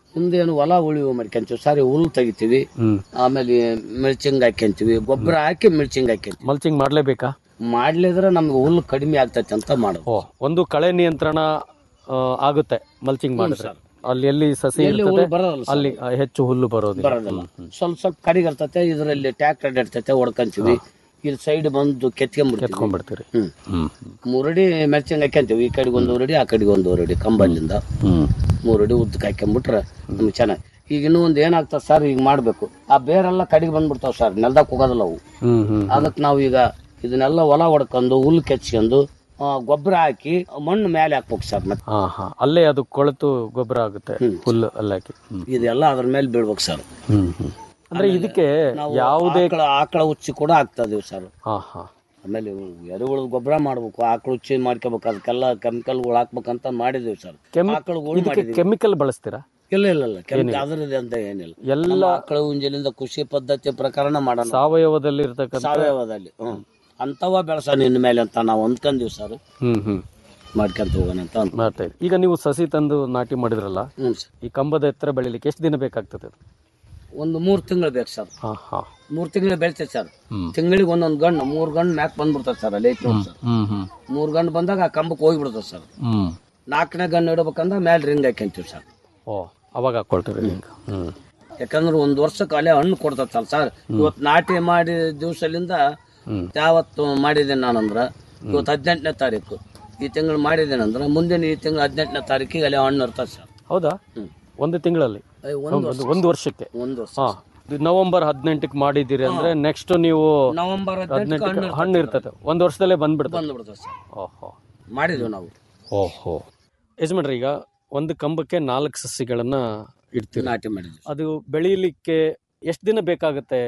ಮುಂದೇನು ಹೊಲ ಉಳಿವು ಮಾಡ್ಕೊಂತೀವಿ ಸಾರಿ ಹುಲ್ಲು ತೆಗಿತೀವಿ ಹ್ಮ್ ಆಮೇಲೆ ಮಿರ್ಚಿಂಗ್ ಹಾಕ್ಯಂತೀವಿ ಗೊಬ್ಬರ ಹಾಕಿ ಮಿರ್ಚಿಂಗ್ ಹಾಕ್ಯಂತೀವಿ ಮಲ್ಚಿಂಗ್ ಮಾಡ್ಲೇಬೇಕಾ ಮಾಡ್ಲಿದ್ರೆ ನಮ್ಗೆ ಹುಲ್ಲು ಕಡಿಮೆ ಆಗ್ತೈತೆ ಅಂತ ಮಾಡೋದು ಓ ಒಂದು ಕಳೆ ನಿಯಂತ್ರಣ ಆ, ಆಗುತ್ತೆ ಮಲ್ಚಿಂಗ್ ಮಾಡಿದ್ರೆ ಸರ್. ಅಲ್ಲಿ ಎಲ್ಲಿ ಸಸಿ ಎಲ್ಲಿ ಇರ್ತದೆ ಹುಲ್ಲು ಬರೋದಲ್ಲ ಸರ್. ಅಲ್ಲಿ ಆ, ಹೆಚ್ಚು ಹುಲ್ಲು ಬರೋದಿಲ್ಲ ಬರೋದಿಲ್ಲ ಸ್ವಲ್ಪ ಸ್ವಲ್ಪ ಕಡಿಗೆ ಇರ್ತೈತೆ ಇದರಲ್ಲಿ ಟ್ಯಾಕ್ಟರ್ ಇರ್ತೈತೆ ಹೊಡ್ಕೊಂತೀವಿ ಇಲ್ಲಿ ಸೈಡ್ ಬಂದು ಕೆತ್ಕೊಂಡ್ಬಿಡ್ತೀವಿ ಎತ್ಕೊಂಡ್ಬಿಡ್ತೀರಿ ಹ್ಮ್ ಹ್ಮ್ ಮೂರಡಿ ಮೆರ್ಚಿಂಗ್ ಹಾಕ್ಯಂತೀವಿ ಈ ಕಡೆಗೆ ಒಂದು ಅಡಿ ಆ ಕಡೆಗೆ ಒಂದು ಅಡಿ ಕಂಬಲ್ಲಿಂದ ಹ್ಮ್ ಮೂರಡಿ ಉದ್ದಕ್ಕೆ ಹಾಕ್ಕೊಂಬಿಟ್ರೆ ನಮ್ಗೆ ಚೆನ್ನಾಗಿ ಈಗ ಇನ್ನೂ ಒಂದು ಏನಾಗ್ತದೆ ಸರ್ ಈಗ ಮಾಡಬೇಕು ಆ ಬೇರೆಲ್ಲ ಕಡೆಗೆ ಬಂದ್ಬಿಡ್ತಾವೆ ಸರ್ ನೆಲ್ದಾಗ ಹೋಗೋದಿಲ್ಲ ಅವು ಹ್ಮ್ ಹ್ಮ್ ಅದಕ್ಕೆ ನಾವು ಈಗ ಇದನ್ನೆಲ್ಲ ಹೊಲ ಹೊಡ್ಕೊಂಡು ಹುಲ್ಲು ಕೆಚ್ಕೊಂಡು ಗೊಬ್ಬರ ಹಾಕಿ ಮಣ್ಣು ಮೇಲೆ ಹಾಕ್ಬೇಕು ಸರ್ ಮತ್ತೆ ಹಾ ಹಾ ಅಲ್ಲೇ ಅದು ಕೊಳೆತು ಗೊಬ್ಬರ ಆಗುತ್ತೆ ಹ್ಮ್. ಹುಲ್ಲು ಅಲ್ಲೇ ಹಾಕಿ ಹ್ಮ್ ಇದೆಲ್ಲ ಅದ್ರ ಮೇಲೆ ಬೀಳ್ಬೇಕು ಸರ್ ಹ್ಮ್ ಹ್ಮ್ ಅಂದ್ರೆ ಇದಕ್ಕೆ ನಾವು ಯಾವುದೇ ಆಕಳ ಆಕಳ ಉಚ್ಚಿ ಕೂಡ ಹಾಕ್ತಾ ಇದೀವಿ ಸರ್ ಹಾ ಹಾ ಆಮೇಲೆ ಇವು ಎರೆಹುಳದ ಗೊಬ್ಬರ ಮಾಡ್ಬೇಕು ಆಕಳ ಉಚ್ಚಿ ಮಾಡ್ಕೋಬೇಕು ಅದಕ್ಕೆಲ್ಲ ಕೆಮಿಕಲ್ಗಳು ಹಾಕ್ಬೇಕಂತ ಮಾಡಿದೀವಿ ಸರ್ ಕೆಮಿ ಆಕಳುಗಳು ಇದಕ್ಕೆ ಮಾಡಿದೀವಿ ಕೆಮಿಕಲ್ ಬಳಸ್ತೀರಾ ಇಲ್ಲ ಇಲ್ಲ ಇಲ್ಲ ಕೆಮಿಕಲ್ ಅದ್ರದ್ದು ಅಂತ ಏನಿಲ್ಲ ಎಲ್ಲ ನಮ್ಮ ಆಕಳ ಉಂಜಲಿಂದ ಕೃಷಿ ಪದ್ಧತಿ ಪ್ರಕಾರನ ಮಾಡೋಣ ಸಾವಯವದಲ್ಲಿ ಇರ್ತಕ್ಕಂಥ ಸಾವಯವದಲ್ಲಿ ಹ್ಮ್ ಅಂತವ ಬೆಳೆಸೋಣ ಇನ್ ಮೇಲೆ ಅಂತ ನಾವು ಅಂದ್ಕೊಂಡೀವಿ ಸರ್ ಹ್ಮ್ ಹ್ಮ್ ಮಾಡ್ಕೊಂತ ಹೋಗೋಣ ಅಂತ ಅಂದ್- ಮಾಡ್ತಾ ಇದ್ದೀವಿ. ಈಗ ನೀವು ಸಸಿ ತಂದು ನಾಟಿ ಮಾಡಿದ್ರಲ್ಲ ಹ್ಞೂ ಸರ್ ಈ ಕಂಬದ ಎತ್ತರ ಬೆಳಿಲಿಕ್ಕೆ ಎಷ್ಟು ದಿನ ಬೇಕಾಗ್ತದೆ ಅದು? ಒಂದು ಮೂರು ತಿಂಗಳು ಬೇಕು ಸರ್ ಹಾ ಹಾ ಮೂರು ತಿಂಗಳು ಬೆಳಿತೈತೆ ಸರ್ ಹ್ಮ್ ತಿಂಗಳಿಗೆ ಒಂದೊಂದು ಗಂಡು ಮೂರು ಗಂಡು ಮ್ಯಾಕ್ ಬಂದ್ಬಿಡ್ತದೆ ಸರ್ ಅಲ್ಲಿ ಐತೆ ನೋಡಿ ಸರ್ ಹ್ಮ್ ಹ್ಮ್ ಮೂರು ಗಂಡು ಬಂದಾಗ ಆ ಕಂಬಕ್ಕೆ ಹೋಗ್ಬಿಡ್ತದೆ ಸರ್ ಹ್ಮ್ ನಾಲ್ಕನೇ ಗಂಡು ಇಡ್ಬೇಕಂದ್ರೆ ಮೇಲೆ ರಿಂಗ್ ಹಾಕ್ಯಂತೀವಿ ಸರ್ ಓ ಅವಾಗ ಹಾಕೊಳ್ತೀರಿ ಈಗ ಹ್ಮ್ ಯಾಕಂದ್ರೆ ಒಂದು ವರ್ಷಕ್ಕೆ ಅಲ್ಲೇ ಹಣ್ಣು ಕೊಡ್ತೈತಲ್ಲ ಸರ್ ಇವತ್ತು ನಾಟಿ ಮಾಡಿ ದಿವಸಲಿಂದ ಹ್ಮ್ ಯಾವತ್ತು ಮಾಡಿದ್ದೇನೆ ನಾನಂದ್ರೆ ಇವತ್ತು ಹದಿನೆಂಟನೇ ತಾರೀಕು ಈ ತಿಂಗಳು ಮಾಡಿದ್ದೇನಂದ್ರೆ ಮುಂದಿನ ಈ ತಿಂಗಳು ಹದಿನೆಂಟನೇ ತಾರೀಕಿಗೆ ಅಲ್ಲೇ ಹಣ್ಣು ಇರ್ತದೆ ಸರ್ ಹೌದಾ ಹ್ಮ್. ಒಂದು ತಿಂಗಳಲ್ಲಿ ಅಯ್ಯ, ಒಂದು ಒಂದು ಒಂದು ವರ್ಷಕ್ಕೆ ಒಂದು ವರ್ಷ ಹಾ ಇದು ನವೆಂಬರ್ ಹದಿನೆಂಟಕ್ಕೆ ಮಾಡಿದ್ದೀರಿ ಅಂದ್ರೆ ನೆಕ್ಸ್ಟ್ ನೀವು ನವೆಂಬರ್ ಹದಿನೆಂಟಕ್ಕೆ ಹದಿನೆಂಟಕ್ಕೆ ಹಣ್ಣು ಹಣ್ಣು ಇರ್ತದೆ ಒಂದು ವರ್ಷದಲ್ಲೇ ಬಂದ್ಬಿಡ್ತದೆ ಬಂದ್ಬಿಡ್ತದೆ ಸರ್ ಓಹೋ ಮಾಡಿದ್ವಿ ನಾವು ಓಹೋ ಯಜಮಾನ್ರಿ ಈಗ ಒಂದು ಕಂಬಕ್ಕೆ ನಾಲ್ಕು ಸಸಿಗಳನ್ನ ಇಡ್ತೀರಿ ನಾಟಿ ಮಾಡಿದ್ವಿ ಅದು ಬೆಳೀಲಿಕ್ಕೆ ಎಷ್ಟು ದಿನ ಬೇಕಾಗುತ್ತೆ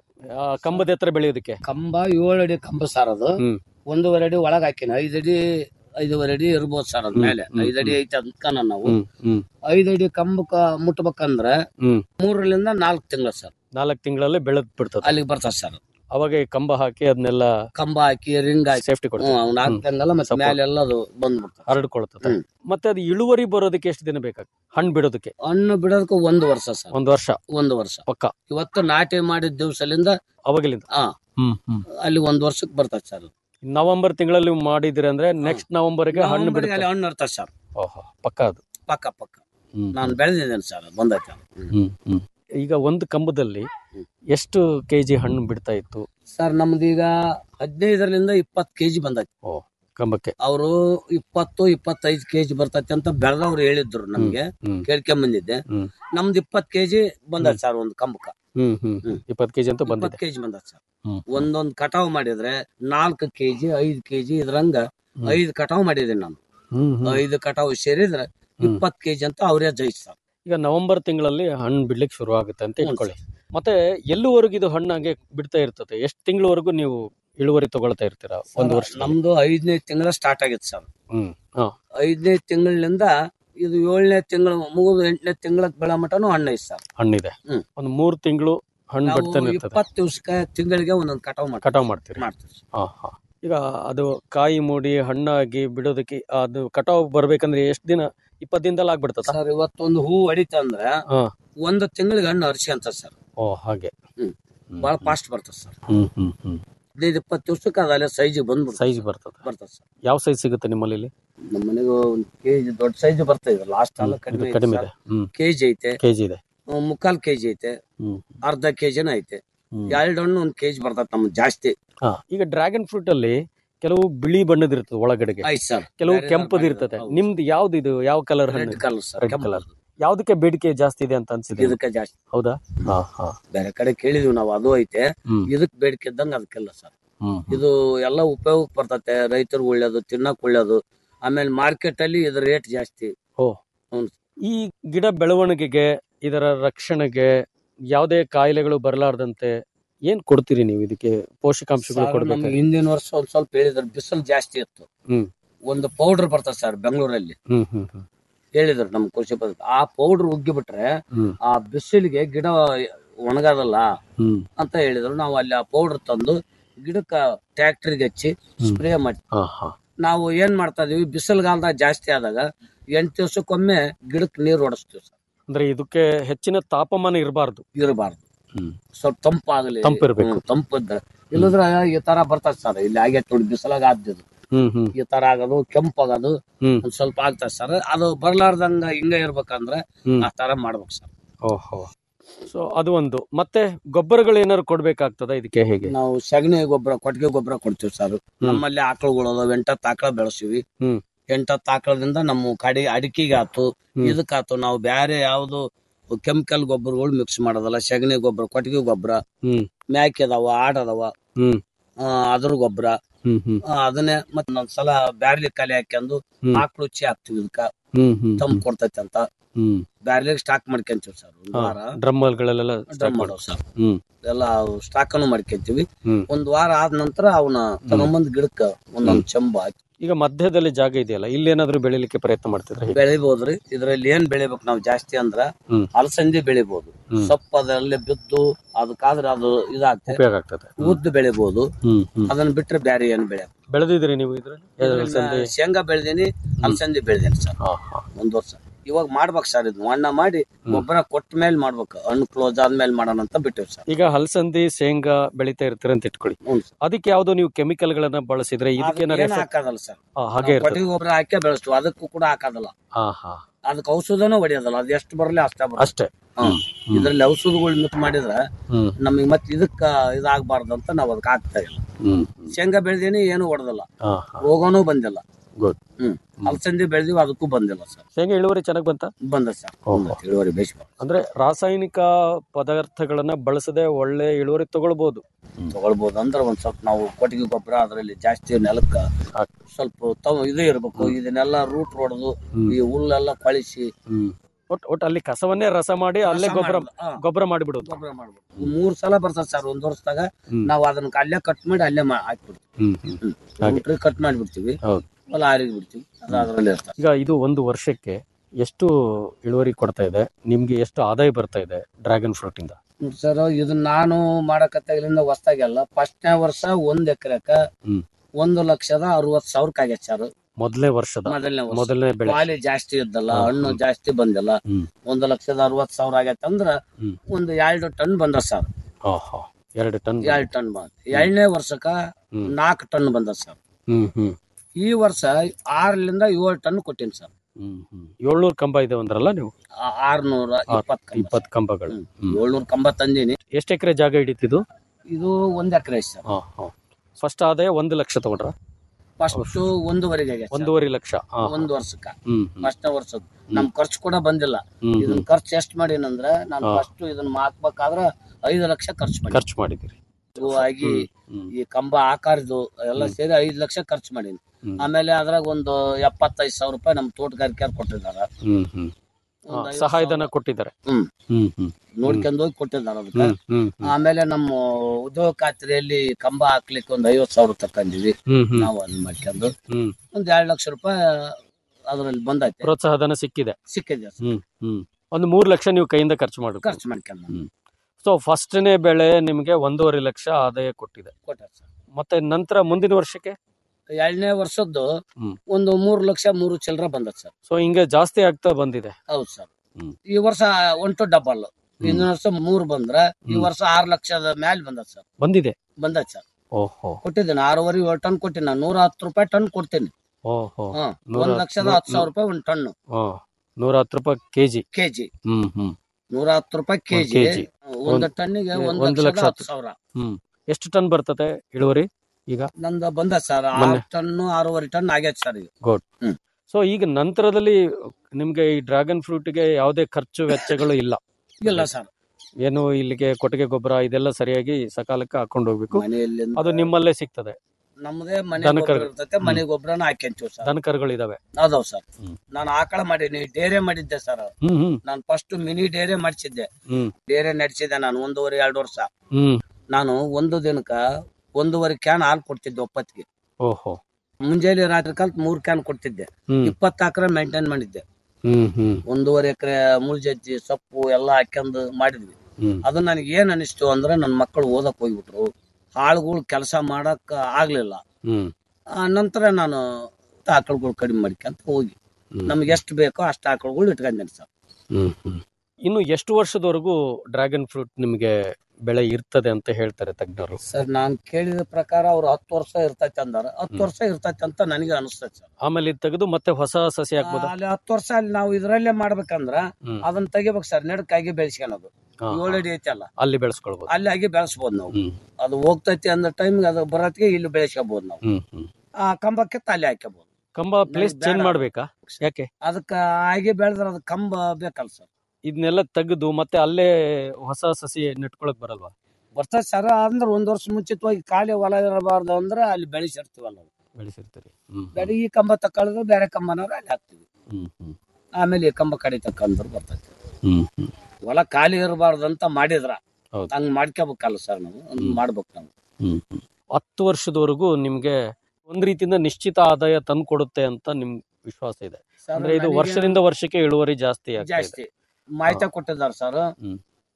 ಆ ಕಂಬದ ಎತ್ತರ ಬೆಳೆಯೋದಕ್ಕೆ ಕಂಬ ಏಳು ಅಡಿ ಕಂಬ ಸರ್ ಅದು ಹ್ಮ್ ಒಂದೂವರೆ ಅಡಿ ಒಳಗೆ ಹಾಕಿನ ಐದು ಅಡಿ ಐದೂವರೆ ಅಡಿ ಇರ್ಬೋದು ಸರ್ ಅದ್ ಮೇಲೆ ಐದು ಅಡಿ ಐತೆ ಅಂದ್ಕನ ನಾವು ಹ್ಮ್ ಹ್ಮ್ ಐದು ಅಡಿ ಕಂಬಕ್ಕ ಮುಟ್ಬೇಕಂದ್ರೆ ಹ್ಮ್ ಮೂರರಿಂದ ನಾಲ್ಕು ತಿಂಗಳು ಸರ್ ನಾಲ್ಕು ತಿಂಗಳಲ್ಲಿ ಬೆಳೆದ್ ಬಿಡ್ತದೆ ಅಲ್ಲಿಗೆ ಬರ್ತದೆ ಸರ್ ಅವಾಗ ಈ ಕಂಬ ಹಾಕಿ ಅದನ್ನೆಲ್ಲ ಕಂಬ ಹಾಕಿ ರಿಂಗ್ ಹಾಕಿ ಸೇಫ್ಟಿ ಕೊಡ್ತದೆ ಹ್ಮ್ ಅವ್ನ ಹಾಕ್ದಂಗೆಲ್ಲ ಮತ್ತೆ ಮೇಲೆ ಎಲ್ಲ ಅದು ಬಂದ್ಬಿಡ್ತದೆ ಹರಡ್ಕೊಳ್ತದೆ ಹ್ಮ್. ಮತ್ತೆ ಅದು ಇಳುವರಿ ಬರೋದಕ್ಕೆ ಎಷ್ಟು ದಿನ ಬೇಕಾಗ್ತದೆ ಹಣ್ಣು ಬಿಡೋದಕ್ಕೆ ಹಣ್ಣು ಬಿಡೋದಕ್ಕೆ ಒಂದು ವರ್ಷ ಸರ್ ಒಂದು ವರ್ಷ ಒಂದು ವರ್ಷ ಪಕ್ಕ ಇವತ್ತು ನಾಟಿ ಮಾಡಿದ ದಿವಸಲಿಂದ ಅವಾಗಲಿಂದ ಆ ಹ್ಮ್ ಹ್ಮ್ ಅಲ್ಲಿ ಒಂದ್ ವರ್ಷಕ್ಕೆ ಬರ್ತದೆ ಸರ್ ನವೆಂಬರ್ ತಿಂಗಳಲ್ಲಿ ಮಾಡಿದಿರಿ ಅಂದ್ರೆ ನೆಕ್ಸ್ಟ್ ನವೆಂಬರ್ಗೆ ಹಣ್ಣು ನವೆಂಬರ್ಗೆ ಬಿಡುತ್ತೆ ಅಲ್ಲಿ ಹಣ್ಣು ಇರ್ತದೆ ಸರ್ ಓಹೋ ಪಕ್ಕ ಅದು ಪಕ್ಕ ಪಕ್ಕ ಹ್ಮ್ ನಾನು ಬೆಳೆದಿದ್ದೇನೆ ಸರ್ ಅದು ಬಂದೈತೆ ಅದು. ಹ್ಮ್. ಹ್ಮ್ ಹ್ಮ್ ಈಗ ಒಂದು ಕಂಬದಲ್ಲಿ ಎಷ್ಟು ಕೆಜಿ ಹಣ್ಣು ಬಿಡ್ತಾ ಇತ್ತು ಸರ್ ನಮ್ದು ಈಗ ಹದಿನೈದರಿಂದ ಇಪ್ಪತ್ತು ಕೆಜಿ ಬಂದೈತೆ ಓ ಕಂಬಕ್ಕೆ ಅವರು ಇಪ್ಪತ್ತು ಇಪ್ಪತ್ತೈದು ಕೆಜಿ ಬರ್ತೈತೆ ಅಂತ ಬೆಳೆದವ್ರು ಹೇಳಿದ್ರು ನಮ್ಗೆ ಹ್ಮ್ ಕೇಳ್ಕೊಂಡ್ ಬಂದಿದ್ದೆ ಹ್ಮ್ ನಮ್ದು ಇಪ್ಪತ್ತು ಕೆಜಿ ಬಂದೈತೆ ಸರ್ ಒಂದು ಕಂಬಕ್ಕ ಹ್ಮ್ ಹ್ಮ್ ಹ್ಮ್. ಇಪ್ಪತ್ತು ಕೆಜಿ ಅಂತೂ ಬಂದಿದೆ ಇಪ್ಪತ್ತು ಕೆಜಿ ಬಂದೈತೆ ಸರ್ ಹ್ಮ್ ಒಂದೊಂದ್ ಕಟಾವ್ ಮಾಡಿದ್ರೆ ನಾಲ್ಕು ಕೆಜಿ ಐದು ಕೆಜಿ ಇದ್ರಂಗ ಐದು ಕಟಾವ್ ಮಾಡಿದ್ದೀನಿ ನಾನು ಹ್ಮ್ ಹ್ಮ್ ಐದು ಕಟಾವ್ ಸೇರಿದ್ರೆ ಇಪ್ಪತ್ತು ಕೆಜಿ ಅಂತ ಅವರೇ ಜೈಸ್ ಸರ್ ಈಗ ನವೆಂಬರ್ ತಿಂಗಳಲ್ಲಿ ಹಣ್ಣು ಬಿಡ್ಲಿಕ್ಕೆ ಶುರು ಆಗುತ್ತೆ ಅಂತ ಇಟ್ಕೊಳ್ಳಿ ಮತ್ತೆ ಎಲ್ಲಿವರೆಗೂ ಇದು ಹಣ್ಣಾಗೆ ಬಿಡ್ತಾ ಇರ್ತದೆ ಎಷ್ಟು ತಿಂಗಳವರೆಗೂ ನೀವು ಇಳುವರಿ ತಗೊಳ್ತಾ ಇರ್ತೀರಾ ಒಂದು ವರ್ಷ ನಮ್ದು ಐದನೇ ತಿಂಗಳ ಸ್ಟಾರ್ಟ್ ಆಗಿತ್ತು ಸರ್ ಹ್ಮ್ ಹಾ ಐದನೇ ತಿಂಗಳಿಂದ ಇದು ಏಳನೇ ತಿಂಗಳು ಮುಗಿದು ಎಂಟನೇ ತಿಂಗಳ ಬೆಳ ಮಟನು ಹಣ್ಣು ಐತೆ ಸರ್ ಹಣ್ಣಿದೆ ಹ್ಮ್. ಒಂದು ಮೂರು ತಿಂಗಳು ಹಣ್ಣು ನಾವು ಬಿಡ್ತಾನೆ ಇರ್ತದೆ ಇಪ್ಪತ್ತು ದಿವಸಕ್ಕೆ ತಿಂಗಳಿಗೆ ಒಂದೊಂದು ಕಟಾವ್ ಮಾಡ್ತೀವಿ ಕಟಾವ್ ಮಾಡ್ತೀರಿ ಮಾಡ್ತೀವಿ ಸರ್. ಹಾ ಹಾ ಈಗ ಅದು ಕಾಯಿ ಮೂಡಿ ಹಣ್ಣಾಗಿ ಬಿಡೋದಕ್ಕೆ ಅದು ಕಟಾವ್ ಬರ್ಬೇಕಂದ್ರೆ ಎಷ್ಟು ದಿನ ಇಪ್ಪತ್ತು ದಿನದಲ್ಲಿ ಆಗ್ಬಿಡ್ತದ ಸರ್ ಇವತ್ತೊಂದು ಹೂ ಹೊಡಿತಂದ್ರೆ ಹಾ ಒಂದು ತಿಂಗಳಿಗೆ ಹಣ್ಣು ಅರಿಸಿ ಅಂತ ಸರ್ ಓ ಹಾಗೆ ಹ್ಮ್ ಹ್ಮ್. ಬಹಳ ಫಾಸ್ಟ್ ಬರ್ತದೆ ಸರ್ ಹ್ಮ್ ಹ್ಮ್ ಹ್ಮ್ ಹದಿನೈದು ಇಪ್ಪತ್ತು ದಿವಸಕ್ಕೆ ಅದಲ್ಲ ಸೈಜ್ ಬಂದ್ಬಿಡ್ತದೆ ಸೈಜ್ ಬರ್ತದೆ ಬರ್ತದೆ ಸರ್ ಯಾವ ಸೈಜ್ ಸಿಗುತ್ತೆ ನಿಮ್ಮಲ್ಲಿ ಇಲ್ಲಿ? ನಮ್ಮ ಮನೆಗೆ ಒಂದು ಕೆಜಿ ದೊಡ್ಡ ಸೈಜ್ ಬರ್ತಾ ಇದೆ ಲಾಸ್ಟ್ ಎಲ್ಲ ಇದು ಕಡಿಮೆ ಕಡಿಮೆ ಇದೆ ಹ್ಮ್ ಕೆಜಿ ಐತೆ ಕೆಜಿ ಇದೆ ಆ, ಮುಕ್ಕಾಲ್ ಕೆಜಿ ಐತೆ ಹ್ಮ್ ಅರ್ಧ ಕೆಜಿನ ಐತೆ ಹ್ಮ್. ಎರಡು ಹಣ್ಣು ಒಂದ್ ಕೆಜಿ ಬರ್ತದೆ ನಮ್ಗೆ ಜಾಸ್ತಿ ಹಾ ಈಗ ಡ್ರ್ಯಾಗನ್ ಫ್ರೂಟ್ ಅಲ್ಲಿ ಕೆಲವು ಬಿಳಿ ಬಣ್ಣದ ಇರ್ತದೆ ಒಳಗಡೆಗೆ ಆಯ್ತು ಸರ್ ಕೆಲವು ಕೆಂಪದ ಇರ್ತದೆ ನಿಮ್ದು ಯಾವ್ದು ಇದು ಯಾವ ಕಲರ್ ರೆಡ್ ಹಣ್ಣು ಕಲರ್ ಸರ್ Red colour. ಯಾವ್ದಕ್ಕೆ ಬೇಡಿಕೆ ಜಾಸ್ತಿ ಇದೆ ಅಂತ ಅನ್ಸಿದೆ ಇದಕ್ಕೆ ಜಾಸ್ತಿ ಹೌದಾ ಹಾ ಹಾ ಬೇರೆ ಕಡೆ ಕೇಳಿದ್ವಿ ನಾವು ಅದು ಐತೆ ಹ್ಮ್ ಇದಕ್ ಬೇಡಿಕೆ ಇದ್ದಂಗ ಅದಕ್ಕೆಲ್ಲ ಸರ್ ಹ್ಮ್ ಇದು ಎಲ್ಲ ಉಪಯೋಗಕ್ಕೆ ಬರ್ತತೆ ರೈತರಿಗೆ ಒಳ್ಳೇದು ತಿನ್ನಕ್ ಒಳ್ಳೇದು ಆಮೇಲೆ ಮಾರ್ಕೆಟ್ ಅಲ್ಲಿ ಇದ್ರ ರೇಟ್ ಜಾಸ್ತಿ ಓ ಹ್ಮ್. ಈ ಗಿಡ ಬೆಳವಣಿಗೆಗೆ ಇದರ ರಕ್ಷಣೆಗೆ ಯಾವುದೇ ಕಾಯಿಲೆಗಳು ಬರಲಾರ್ದಂತೆ ಏನ್ ಕೊಡ್ತೀರಿ ನೀವು ಇದಕ್ಕೆ ಪೋಷಕಾಂಶಗಳು ಸರ್, ಕೊಡ್ಬೇಕು ನಮ್ಗೆ ಹಿಂದಿನ ವರ್ಷ ಒಂದ್ ಸ್ವಲ್ಪ ಹೇಳಿದ್ರು ಬಿಸಿಲು ಜಾಸ್ತಿ ಇತ್ತು ಹ್ಮ್ ಒಂದು ಪೌಡರ್ ಬರ್ತದೆ ಸರ್ ಬೆಂಗಳೂರಲ್ಲಿ ಹ್ಮ್ ಹ್ಮ್ ಹ್ಮ್ ಹೇಳಿದ್ರು ನಮ್ ಕೃಷಿ ಪದ್ಧತಿ ಆ ಪೌಡರ್ ಉಗ್ಗಿ ಬಿಟ್ರೆ ಹ್ಮ್ ಆ ಬಿಸಿಲಿಗೆ ಗಿಡ ಒಣಗದಲ್ಲ ಹ್ಮ್ ಅಂತ ಹೇಳಿದ್ರು ನಾವು ಅಲ್ಲಿ ಆ ಪೌಡರ್ ತಂದು ಗಿಡಕ್ಕ ಟ್ರ್ಯಾಕ್ಟರ್ಗೆ ಹಚ್ಚಿ ಸ್ಪ್ರೇ ಮಾಡಿ ಹಾ ಹಾ ನಾವು ಏನ್ ಮಾಡ್ತಾ ಇದೀವಿ ಬಿಸಿಲುಗಾಲದಾಗ ಜಾಸ್ತಿ ಆದಾಗ ಎಂಟು ದಿವಸಕ್ಕೊಮ್ಮೆ ಗಿಡಕ್ಕೆ ನೀರು ಹೊಡಿಸ್ತೀವಿ ಸರ್ ಅಂದ್ರೆ ಇದಕ್ಕೆ ಹೆಚ್ಚಿನ ತಾಪಮಾನ ಇರಬಾರ್ದು ಇರಬಾರ್ದು ಹ್ಮ್. ಸ್ವಲ್ಪ ತಂಪಾಗಲಿ ತಂಪಿರ್ಬೇಕು. ಹ್ಮ್, ತಂಪದ ಇಲ್ಲದ್ರ ಈ ತರ ಬರ್ತದೆ ಸರ್ ಇಲ್ಲಿ ಹಾಗೆ ನೋಡಿ ಬಿಸಿಲಾಗ ಆದ್ದಿದ್ದು ಹ್ಮ್ ಹ್ಮ್ ಈ ತರ ಆಗೋದು ಕೆಂಪಾಗೋದು ಹ್ಮ್ ಒಂದ್ ಸ್ವಲ್ಪ ಆಗ್ತದೆ ಸರ್ ಅದು ಬರ್ಲಾರ್ದಂಗ ಹಿಂಗ ಇರ್ಬೇಕಂದ್ರೆ ಹ್ಮ್. ಆ ತರ ಮಾಡ್ಬೇಕು ಸರ್ ಓಹೋ ಸೊ ಅದು ಒಂದು ಮತ್ತೆ ಗೊಬ್ಬರಗಳು ಏನಾದ್ರು ಕೊಡ್ಬೇಕಾಗ್ತದ ಇದಕ್ಕೆ ಹೇಗೆ ನಾವು ಸಗಣಿ ಗೊಬ್ಬರ ಕೊಟ್ಟಿಗೆ ಗೊಬ್ಬರ ಕೊಡ್ತೀವಿ ಸರ್ ನಮ್ಮಲ್ಲಿ ಆಕಳುಗಳು ಅದಾವ ಎಂಟತ್ತು ಆಕಳ ಬೆಳೆಸ್ತೀವಿ ಹ್ಮ್. ಎಂಟತ್ತು ಆಕಳದಿಂದ ನಮ್ಮ ಕಡಿ ಅಡಿಕೆಗೆ ಆತು ಹ್ಮ್. ಇದಕ್ಕಾತು ನಾವು ಬೇರೆ ಯಾವ್ದು ಕೆಮಿಕಲ್ ಗೊಬ್ಬರಗಳು ಮಿಕ್ಸ್ ಮಾಡೋದಲ್ಲ ಸಗಣಿ ಗೊಬ್ಬರ ಕೊಟ್ಟಿಗೆ ಗೊಬ್ಬರ ಹ್ಮ್ ಮ್ಯಾಕೆ ಅದಾವ ಆಡ್ ಅದಾವ ಹ್ಮ್ ಆ, ಅದ್ರ ಗೊಬ್ಬರ ಹ್ಮ್ ಹ್ಮ್ ಅದನ್ನೇ ಮತ್ ಒಂದ್ಸಲ ಬ್ಯಾರ್ಲಿ ಕಲೆ ಹಾಕ್ಯಂದು ಹ್ಮ್. ಆಕಳು ಉಚ್ಚಿ ಹಾಕ್ತಿವಿ ಇದಕ್ಕ ಹ್ಮ್ ಹ್ಮ್ ತಂಪ್ ಕೊಡ್ತೈತಿ ಅಂತ ಹ್ಮ್ ಬ್ಯಾರ್ಲಿಗೆ ಸ್ಟಾಕ್ ಮಾಡ್ಕೊಂತೀವಿ ಸರ್ ಒಂದ್ ವಾರ ಡ್ರಮ್ಮಲ್ಗಳೆಲ್ಲ ಡ್ರಮ್ ಮಾಡೋ ಸರ್ ಹ್ಮ್ ಎಲ್ಲ ಸ್ಟಾಕ್ ಅನ್ನು ಮಾಡ್ಕೊಂತೀವಿ ಹ್ಮ್. ಒಂದ್ ವಾರ ಆದ ನಂತರ ಅವನ ತಗೊಂಬಂದ್ ಗಿಡಕ್ಕ ಒಂದೊಂದ್ ಚೆಂಬ ಹಾಕಿ ಈಗ ಮಧ್ಯದಲ್ಲಿ ಜಾಗ ಇದೆಯಲ್ಲ ಇಲ್ಲಿ ಏನಾದ್ರು ಬೆಳಿಲಿಕ್ಕೆ ಪ್ರಯತ್ನ ಮಾಡ್ತಿದ್ರೆ ಹೇಗೆ? ಬೆಳಿಬಹುದ್ರಿ ಇದ್ರಲ್ಲಿ ಏನ್ ಬೆಳಿಬೇಕು ನಾವು ಜಾಸ್ತಿ ಅಂದ್ರ ಹ್ಮ್. ಅಲಸಂದಿ ಬೆಳಿಬಹುದು ಹ್ಮ್. ಸೊಪ್ಪು ಅದರಲ್ಲಿ ಬಿದ್ದು ಅದಕ್ಕಾದ್ರೆ ಅದು ಇದಾಗ್ತದೆ ಉಪಯೋಗ ಆಗ್ತದೆ ಉದ್ದು ಬೆಳಿಬಹುದು ಹ್ಮ್ ಹ್ಮ್ ಅದನ್ನ ಬಿಟ್ರೆ ಬ್ಯಾರೆ ಏನ್ ಬೆಳೆ ಬೆಳೆದಿದ್ರಿ ನೀವು ಇದ್ರಲ್ಲಿ ಶೇಂಗಾ ಬೆಳ್ದೀನಿ ಅಲಸಂದಿ ಬೆಳ್ದೀನಿ ಸರ್ ಹಾ ಹಾ ಒಂದ್ ವರ್ಷ ಇವಾಗ ಮಾಡ್ಬೇಕು ಸರ್ ಇದು ಮಣ್ಣ ಮಾಡಿ ಗೊಬ್ಬರ ಕೊಟ್ಟ ಮೇಲೆ ಮಾಡ್ಬೇಕು ಹಣ್ಣು ಕ್ಲೋಸ್ ಆದ್ಮೇಲೆ ಮಾಡೋಣ ಅಂತ ಬಿಟ್ಟಿವಿ ಸರ್ ಈಗ ಹಲಸಂದಿ ಶೇಂಗಾ ಬೆಳಿತಾ ಇರ್ತೀರ ಅಂತ ಇಟ್ಕೊಳ್ಳಿ ಹ್ಞೂ ಸರ್ ಅದಕ್ಕೆ ಯಾವ್ದೋ ನೀವು ಕೆಮಿಕಲ್ ಗಳನ್ನ ಬಳಸಿದ್ರೆ ಇದಕ್ಕೆ ಏನಾದ್ರು ಏನು effect- ಹಾಕೋದಲ್ಲ ಸರ್ ಆ, ಹಾಗೆ ಇರ್ತದೆ ಕೊಟ್ಟಿಗೆ ಗೊಬ್ಬರ ಹಾಕಿ ಬೆಳೆಸ್ತೀವಿ ಅದಕ್ಕೂ ಕೂಡ ಹಾಕೋದಲ್ಲ ಹಾ ಹಾ ಅದಕ್ಕೆ ಔಷಧನೂ ಹೊಡಿಯೋದಲ್ಲ ಅದು ಎಷ್ಟು ಬರಲಿ ಅಷ್ಟೇ ಬರಲ್ಲ ಅಷ್ಟೇ ಹ್ಮ್. ಇದ್ರಲ್ಲಿ ಔಷಧಗಳು ಮಿತ್ ಮಾಡಿದ್ರೆ ಹ್ಮ್ ನಮಗೆ ಮತ್ತೆ ಇದಕ್ಕ ಇದಾಗಬಾರ್ದು ಅಂತ ನಾವು ಅದಕ್ಕೆ ಹಾಕ್ತಾ ಇಲ್ಲ ಹ್ಮ್ ಶೇಂಗಾ ಬೆಳ್ದೀನಿ ಏನು ಹೊಡೆದಲ್ಲ ಹಾ ಹಾ ರೋಗನೂ ಬಂದಿಲ್ಲ ಗುಡ್ ಹ್ಮ್ ಅಲಸಂದಿ ಬೆಳ್ದೀವಿ ಅದಕ್ಕೂ ಬಂದಿಲ್ಲ ಸರ್ ಶೇಂಗಾ ಇಳುವರಿ ಚೆನ್ನಾಗ್ ಬಂತ ಬಂದ ಸರ್ ಇಳುವರಿ ಬೇಯಿಸ್ಕೊ ಅಂದ್ರೆ ರಾಸಾಯನಿಕ ಪದಾರ್ಥಗಳನ್ನ ಬಳಸದೆ ಒಳ್ಳೆ ಇಳುವರಿ ತಗೊಳ್ಬಹುದು ತಗೊಳ್ಬೋದು ಅಂದ್ರೆ ಒಂದ್ ಸ್ವಲ್ಪ ನಾವು ಕೊಟ್ಟಿಗೆ ಗೊಬ್ಬರ ಅದರಲ್ಲಿ ಜಾಸ್ತಿ ನೆಲಕ್ಕ ಹಾಕ್- ಸ್ವಲ್ಪ ತವ್ ಇದು ಇರ್ಬೇಕು ಇದನ್ನೆಲ್ಲ ರೂಟ್ ಹೊಡೆದು ಹ್ಮ್. ಈ ಹುಲ್ಲೆಲ್ಲ ಕಳಿಸಿ ಹ್ಮ್ ಒಟ್ ಒಟ್ ಅಲ್ಲಿ ಕಸವನ್ನೇ ರಸ ಮಾಡಿ ಅಲ್ಲೇ ಗೊಬ್ಬರ ಗೊಬ್ಬರ ಮಾಡಿಬಿಡೋದು ಗೊಬ್ಬರ ಮಾಡ್ಬೇಕು ಮೂರ್ ಸಲ ಬರ್ತದೆ ಸರ್ ಒಂದ್ ವರ್ಷದಾಗ ಹ್ಮ್. ನಾವು ಅದನ್ನ ಅಲ್ಲೇ ಕಟ್ ಮಾಡಿ ಅಲ್ಲೇ ಮಾ- ಹಾಕ್ಬಿಡ್ತೀವಿ ಹ್ಮ್ ಹ್ಮ್ ಹಾಗೆ. ಕಟ್ ಮಾಡಿಬಿಡ್ತೀವಿ ಹೌದು ಹೊಲ ಆರಿಗೆ ಬಿಡ್ತೀವಿ ಅದು ಅದರಲ್ಲಿ ಇರ್ತದೆ ಈಗ ಇದು ಒಂದು ವರ್ಷಕ್ಕೆ ಎಷ್ಟು ಇಳುವರಿ ಕೊಡ್ತಾ ಇದೆ ನಿಮ್ಗೆ ಎಷ್ಟು ಆದಾಯ ಬರ್ತಾ ಇದೆ ಡ್ರ್ಯಾಗನ್ ಫ್ರೂಟ್ ಇಂದ ಸರ್ ಇದನ್ನ ನಾನು ಮಾಡಕತ್ತಾಗಿಲಿಂದ ಹೊಸ್ದಾಗೆಲ್ಲ ಫಸ್ಟ್ನೇ ವರ್ಷ ಒಂದ್ ಎಕರೆಕ ಹ್ಮ್. ಒಂದು ಲಕ್ಷದ ಅರವತ್ ಸಾವಿರಕ್ಕೆ ಆಗೈತೆ ಸರ್ ಮೊದಲನೇ ವರ್ಷದ ಮೊದಲನೇ ವರ್ಷ ಮೊದಲನೇ ಬೆಳೆ ಕ್ವಾಲಿ ಜಾಸ್ತಿ ಇದ್ದಲ್ಲ ಹಾ, ಹಣ್ಣು ಹ್ಮ್. ಜಾಸ್ತಿ ಬಂದಿಲ್ಲ ಹ್ಮ್ ಒಂದು ಲಕ್ಷದ ಅರವತ್ ಸಾವಿರ ಆಗೈತೆ ಅಂದ್ರ ಹ್ಮ್. ಒಂದು ಎರಡು ಟನ್ ಬಂದ ಸರ್ ಹಾ ಹಾ ಎರಡು ಟನ್ ಎರಡು ಟನ್ ಬಂದ ಎರಡನೇ ವರ್ಷಕ್ಕ ಹ್ಮ್. ನಾಲ್ಕು ಟನ್ ಬಂದ ಸರ್ ಹ್ಮ್ ಹ್ಮ್ ಈ ವರ್ಷ ಆರರಿಂದ ಏಳು ಟನ್ ಕೊಟ್ಟಿನಿ ಸರ್ ಹ್ಮ್ ಹ್ಮ್ ಏಳ್ನೂರು ಕಂಬ ಇದೆ ಅಂದ್ರಲ್ಲ ನೀವು ಆ- ಆರ್ನೂರ ಇಪ್ಪತ್ತು ಕಂಬ ಇಪ್ಪತ್ತು ಕಂಬಗಳು ಹ್ಮ್. ಹ್ಮ್. ಏಳ್ನೂರು ಕಂಬ ತಂದೀನಿ ಎಷ್ಟು ಎಕರೆ ಜಾಗ ಹಿಡಿತಿದ್ದು ಇದು ಒಂದ್ ಎಕರೆ ಸರ್ ಹಾ ಹಾ ಫಸ್ಟ್ ಆದಾಯ ಒಂದು ಲಕ್ಷ ತಗೊಂಡ್ರ ಫಸ್ಟ್ ಒಂದೂವರೆಗೆ ಆಗೈತೆ ಸರ್. ಒಂದೂವರೆ ಲಕ್ಷ ಹಾ ಒಂದ್ ವರ್ಷಕ್ಕ ಹ್ಮ್ ಹ್ಮ್ ಫಸ್ಟ್ನೇ ವರ್ಷದ ನಮ್ ಖರ್ಚು ಕೂಡ ಬಂದಿಲ್ಲ ಹ್ಮ್ ಇದನ್ನ ಖರ್ಚು ಎಷ್ಟ್ ಮಾಡೀನಂದ್ರ ನಾನು ಹಾ. ಫಸ್ಟ್ ಇದನ್ನ ಹಾಕ್ಬೇಕಾದ್ರ ಐದು ಲಕ್ಷ ಖರ್ಚು ಮಾಡಿ ಖರ್ಚು ಮಾಡಿದಿರಿ ಆಗಿ ಹ್ಮ್ ಈ ಕಂಬ ಆಕಾರದ್ದು ಎಲ್ಲ ಸೇರಿ ಐದ್ ಲಕ್ಷ ಖರ್ಚು ಮಾಡೀನಿ ಹ್ಮ್. ಆಮೇಲೆ ಅದ್ರಾಗ ಒಂದು ಎಪ್ಪತ್ತೈದು ಸಾವಿರ ರೂಪಾಯಿ ನಮ್ ತೋಟಗಾರಿಕೆ ಕೊಟ್ಟಿದಾರ ಹ್ಮ್ ಹ್ಮ್ ಹಾ, ಒಂದ್ ಐವತ್ತು ಸಹಾಯಧನ ಕೊಟ್ಟಿದ್ದಾರೆ ಹ್ಮ್ ಹ್ಮ್ ಹ್ಮ್ ನೋಡ್ಕೊಂಡ್ ಹೋಗಿ ಕೊಟ್ಟಿದಾರ ಅದಕ್ಕೆ ಹ್ಮ್ ಹ್ಮ್ ಆಮೇಲೆ ನಮ್ಮ ಉದ್ಯೋಗ ಖಾತ್ರಿಯಲ್ಲಿ ಕಂಬ ಹಾಕ್ಲಿಕ್ಕೆ ಒಂದ್ ಐವತ್ ಸಾವಿರ ತಕೊಂಡಿವಿ ಹ್ಮ್ ಹ್ಮ್ ನಾವು ಅದನ್ನ ಮಾಡ್ಕೊಂಡು ಹ್ಮ್ ಒಂದ್ ಎರಡ್ ಲಕ್ಷ ರೂಪಾಯಿ ಅದ್ರಲ್ಲಿ ಬಂದೈತೆ ಪ್ರೋತ್ಸಾಹಧನ ಸಿಕ್ಕಿದೆ ಸಿಕ್ಕಿದೆ ಸರ್. ಹ್ಮ್ ಹ್ಮ್ ಒಂದು ಮೂರು ಲಕ್ಷ ನೀವು ಕೈಯಿಂದ ಖರ್ಚು ಮಾಡಿ ಖರ್ಚು ಮಾಡ್ಕೊಂಡ್ ಬಂದೆ. ಸೊ ಫಸ್ಟ್ನೇ ಬೆಳೆ ನಿಮಗೆ ಒಂದೂವರೆ ಲಕ್ಷ ಆದಾಯ ಕೊಟ್ಟಿದೆ ಕೊಟ್ಟಾರ ಸರ್ ಮತ್ತೆ ನಂತರ ಮುಂದಿನ ವರ್ಷಕ್ಕೆ ಎರಡನೇ ವರ್ಷದ್ದು ಹ್ಮ್. ಒಂದು ಮೂರು ಲಕ್ಷ ಮೂರು ಚಿಲ್ಲರ ಬಂದತ್ ಸರ್ ಸೊ ಹಿಂಗೆ ಜಾಸ್ತಿ ಆಗ್ತಾ ಬಂದಿದೆ ಹೌದು ಸರ್ ಹ್ಮ್. ಈ ವರ್ಷ ಒನ್ ಟು ಡಬಲ್ ಹಿಂದಿನ ವರ್ಷ ಮೂರ್ ಬಂದ್ರ ಈ ಹ್ಮ್. ವರ್ಷ ಆರ್ ಲಕ್ಷದ ಮ್ಯಾಲ್ ಬಂದತ್ ಸರ್ ಬಂದಿದೆ ಬಂದತ್ ಸರ್ ಓಹೋ ಕೊಟ್ಟಿದ್ದೀನಿ ಆರೂವರೆ ಏಳು ಟನ್ ಕೊಟ್ಟಿನಿ ನಾನು ನೂರ ಹತ್ತು ರೂಪಾಯಿ ಟನ್ ಕೊಡ್ತೀನಿ ಓಹೋ ಹ್ಮ್ ನೂರ ಒಂದ್ ಹತ್ತು- ಲಕ್ಷದ ಹತ್ತು ಸಾವಿರ ರೂಪಾಯಿ ಒಂದ್ ಟನ್ ಹಾ ನೂರ ಹತ್ತು ರೂಪಾಯಿ ಕೆಜಿ ಕೆಜಿ ಹ್ಮ್ ಹ್ಮ್ ನೂರ ಹತ್ತು ರೂಪಾಯಿ ಕೆಜಿ ಕೆಜಿ. ಒಂದು ಒಂದ್- ಟನ್ನಿಗೆ ಒಂದ್ ಒಂದ್ ಲಕ್ಷ ಲಕ್ಷದ ಹತ್ತು. ಹತ್ತು ಸಾವಿರ ಹ್ಮ್ ಎಷ್ಟು ಟನ್ ಬರ್ತದೆ ಇಳುವರಿ ಈಗ ನಂದ ಬಂದ ಸರ್ ಮೊನ್ನೆ. ಆರು ಟನ್ ಆರೂವರೆ ಟನ್ ಆಗೈತೆ ಸರ್ ಈಗ ಗುಡ್ ಹ್ಮ್. ಸೊ ಈಗ ನಂತರದಲ್ಲಿ ನಿಮ್ಗೆ ಈ ಡ್ರ್ಯಾಗನ್ ಫ್ರೂಟ್ಗೆ ಯಾವುದೇ ಖರ್ಚು ವೆಚ್ಚಗಳು ಇಲ್ಲ ಇಲ್ಲ ಸರ್ ಏನು ಇಲ್ಲಿಗೆ ಕೊಟ್ಟಿಗೆ ಗೊಬ್ಬರ ಇದೆಲ್ಲ ಸರಿಯಾಗಿ ಸಕಾಲಕ್ಕೆ ಹಾಕೊಂಡು ಹೋಗ್ಬೇಕು ಮನೆಯಲ್ಲಿ ಅದು ನಿಮ್ಮಲ್ಲೇ ಸಿಗ್ತದೆ ನಮ್ಮದೇ ಮನೆ ದನ ಗೊಬ್ಬರ ಕರು. ಇರ್ತೈತೆ ಮನೆ ಗೊಬ್ಬರನ ಹಾಕ್ಯಂತೀವಿ ಸರ್ ದನ ಕರುಗಳಿದಾವೆ ಅದಾವ್ ಸರ್ ಹ್ಮ್. ನಾನು ಆಕಳ ಮಾಡೀನಿ ಡೇರೆ ಮಾಡಿದ್ದೆ ಸರ್ ಹ್ಮ್ ಹ್ಮ್ ನಾನು ಫಸ್ಟ್ ಮಿನಿ ಡೇರೆ ಮಾಡಿಸಿದ್ದೆ ಹ್ಮ್ ಡೇರೆ ನಡೆಸಿದ್ದೆ ನಾನು ಒಂದೂವರೆ ಎರಡು ವರ್ಷ ಹ್ಮ್ ನಾನು ಒಂದು ದಿನಕ್ಕ ಒಂದೂವರೆ ಕ್ಯಾನ್ ಹಾಲು ಕೊಡ್ತಿದ್ದೆ ಒಪ್ಪತ್ತಿಗೆ ಓಹೋ ಮುಂಜಾನೆ ರಾತ್ರಿ ಕಾಲತ್ ಮೂರ್ ಕ್ಯಾನ್ ಕೊಡ್ತಿದ್ದೆ ಹ್ಮ್ ಇಪ್ಪತ್ತು ಎಕರೆ ಮೇಂಟೈನ್ ಮಾಡಿದ್ದೆ ಹ್ಮ್ ಹ್ಮ್ ಒಂದೂವರೆ ಎಕರೆ ಮುಳ್ಜಜ್ಜಿ ಸೊಪ್ಪು ಎಲ್ಲ ಹಾಕ್ಯಂದು ಮಾಡಿದ್ವಿ ಹ್ಮ್ ಅದು ನನಗೆ ಏನ್ ಅನಿಸ್ತು ಅಂದ್ರೆ ನನ್ನ ಮಕ್ಕಳು ಓದಕ್ ಹೋಗ್ಬಿಟ್ರು ಆಳುಗಳು ಕೆಲಸ ಮಾಡಕ್ ಆಗ್ಲಿಲ್ಲ ಹ್ಮ್ ಆ ನಂತರ ನಾನು ಆಕಳುಗಳು ಕಡಿಮೆ ಮಾಡ್ಕೊಂತ ಹೋಗಿ ಹ್ಮ್. ನಮ್ಗೆ ಎಷ್ಟು ಬೇಕೋ ಅಷ್ಟು ಆಕಳುಗಳು ಇಟ್ಕೊಂಡೇನೆ ಸರ್ ಹ್ಮ್ ಹ್ಮ್ ಇನ್ನು ಎಷ್ಟು ವರ್ಷದವರೆಗೂ ಡ್ರ್ಯಾಗನ್ ಫ್ರೂಟ್ ನಿಮಗೆ ಬೆಳೆ ಇರ್ತದೆ ಅಂತ ಹೇಳ್ತಾರೆ ತಜ್ಞರು ಸರ್ ನಾನ್ ಕೇಳಿದ ಪ್ರಕಾರ ಅವ್ರು ಹತ್ತು ವರ್ಷ ಇರ್ತೈತೆ ಅಂದಾರ ಹತ್ತು ವರ್ಷ ಇರ್ತೈತೆ ಅಂತ ನನಗೆ ಅನಿಸ್ತೈತೆ ಸರ್ ಆಮೇಲೆ ಇದು ತೆಗೆದು ಮತ್ತೆ ಹೊಸ ಸಸಿ ಹಾಕ್ಬೋದಾ ಅಲ್ಲಿ ಹತ್ತು ವರ್ಷ ಅಲ್ಲಿ ನಾವು ಇದ್ರಲ್ಲೇ ಮಾಡ್ಬೇಕಂದ್ರ ಹ್ಮ್. ಅದನ್ನ ತೆಗಿಬೇಕು ಸರ್ ನಡಕ್ಕಾಗಿ ಬೆಳೆಸ್ಕೊಳೋದು ಹಾ, ಏಳು ಅಡಿ ಐತಲ್ಲ ಅಲ್ಲಿ ಬೆಳೆಸ್ಕೊಳ್ಬೋದು ಅಲ್ಲಿ ಆಗಿ ಬೆಳೆಸ್ಬೋದು ನಾವು ಹ್ಮ್ ಅದು ಹೋಗ್ತೈತಿ ಅಂದ ಟೈಮ್ಗೆ ಅದು ಬರತ್ಗೆ ಇಲ್ಲಿ ಬೆಳೆಸ್ಕೋಬಹುದು ನಾವು ಹ್ಮ್ ಹ್ಮ್ ಆ ಕಂಬಕ್ಕೆ ತಲೆ ಹಾಕಬಹುದು ಕಂಬ ಪ್ಲೇಸ್ ಬೇಡ. ಚೇಂಜ್ ಮಾಡ್ಬೇಕಾ ಯಾಕೆ ಅದಕ್ಕ ಹಾಗೆ ಬೆಳೆದ್ರ ಅದು ಕಂಬ ಬೇಕಲ್ಲ ಸರ್ ಇದನ್ನೆಲ್ಲ ತೆಗೆದು ಮತ್ತೆ ಅಲ್ಲೇ ಹೊಸ ಸಸಿ ನೆಟ್ಕೊಳಕ್ ಬರಲ್ವಾ ಬರ್ತದೆ ಸರ್ ಅಂದ್ರೆ ಒಂದ್ ವರ್ಷ ಮುಂಚಿತವಾಗಿ ಖಾಲಿ ಹೊಲ ಇರಬಾರ್ದು ಅಂದ್ರೆ ಅಲ್ಲಿ ಬೆಳೆಸಿರ್ತೀವಲ್ಲ ನಾವು ಬೆಳೆಸಿರ್ತೀರಿ ಹ್ಮ್ ಬೇರೆ ಈ ಕಂಬ ತಕೊಳ್ಳೋದು ಬೇರೆ ಕಂಬನವ್ರು ಅಲ್ಲಿ ಹಾಕ್ತಿವಿ ಹ್ಮ್ ಹ್ಮ್ ಆಮೇಲೆ ಈ ಕಂಬ ಕಡೆ ತಕ್ಕಂದ್ರೆ ಬರ್ತೈತಿ ಹ್ಮ್ ಹ್ಮ್ ಹೊಲ ಖಾಲಿ ಇರಬಾರ್ದು ಅಂತ ಮಾಡಿದ್ರ ಹೌದು. ಹಂಗ್ ಮಾಡ್ಕೋಬೇಕಲ್ಲ ಸರ್ ನಾವು ಹಂಗ್ ಹ್ಮ್. ಮಾಡ್ಬೇಕು ನಾವು ಹ್ಮ್ ಹ್ಮ್. ಹತ್ತು ವರ್ಷದವರೆಗೂ ನಿಮ್ಗೆ ಒಂದ್ ರೀತಿಯಿಂದ ನಿಶ್ಚಿತ ಆದಾಯ ತಂದು ಕೊಡುತ್ತೆ ಅಂತ ನಿಮ್ ವಿಶ್ವಾಸ ಇದೆ ಸರ್ ಅಂದ್ರೆ ಇದು ನನಗೆ ವರ್ಷದಿಂದ ವರ್ಷಕ್ಕೆ ಇಳುವರಿ ಜಾಸ್ತಿ ಆಗ್ತಾ ಇದೆ ಜಾಸ್ತಿ ಮಾಹಿತಿ ಕೊಟ್ಟಿದ್ದಾರೆ ಸರ್ ಹ್ಮ್.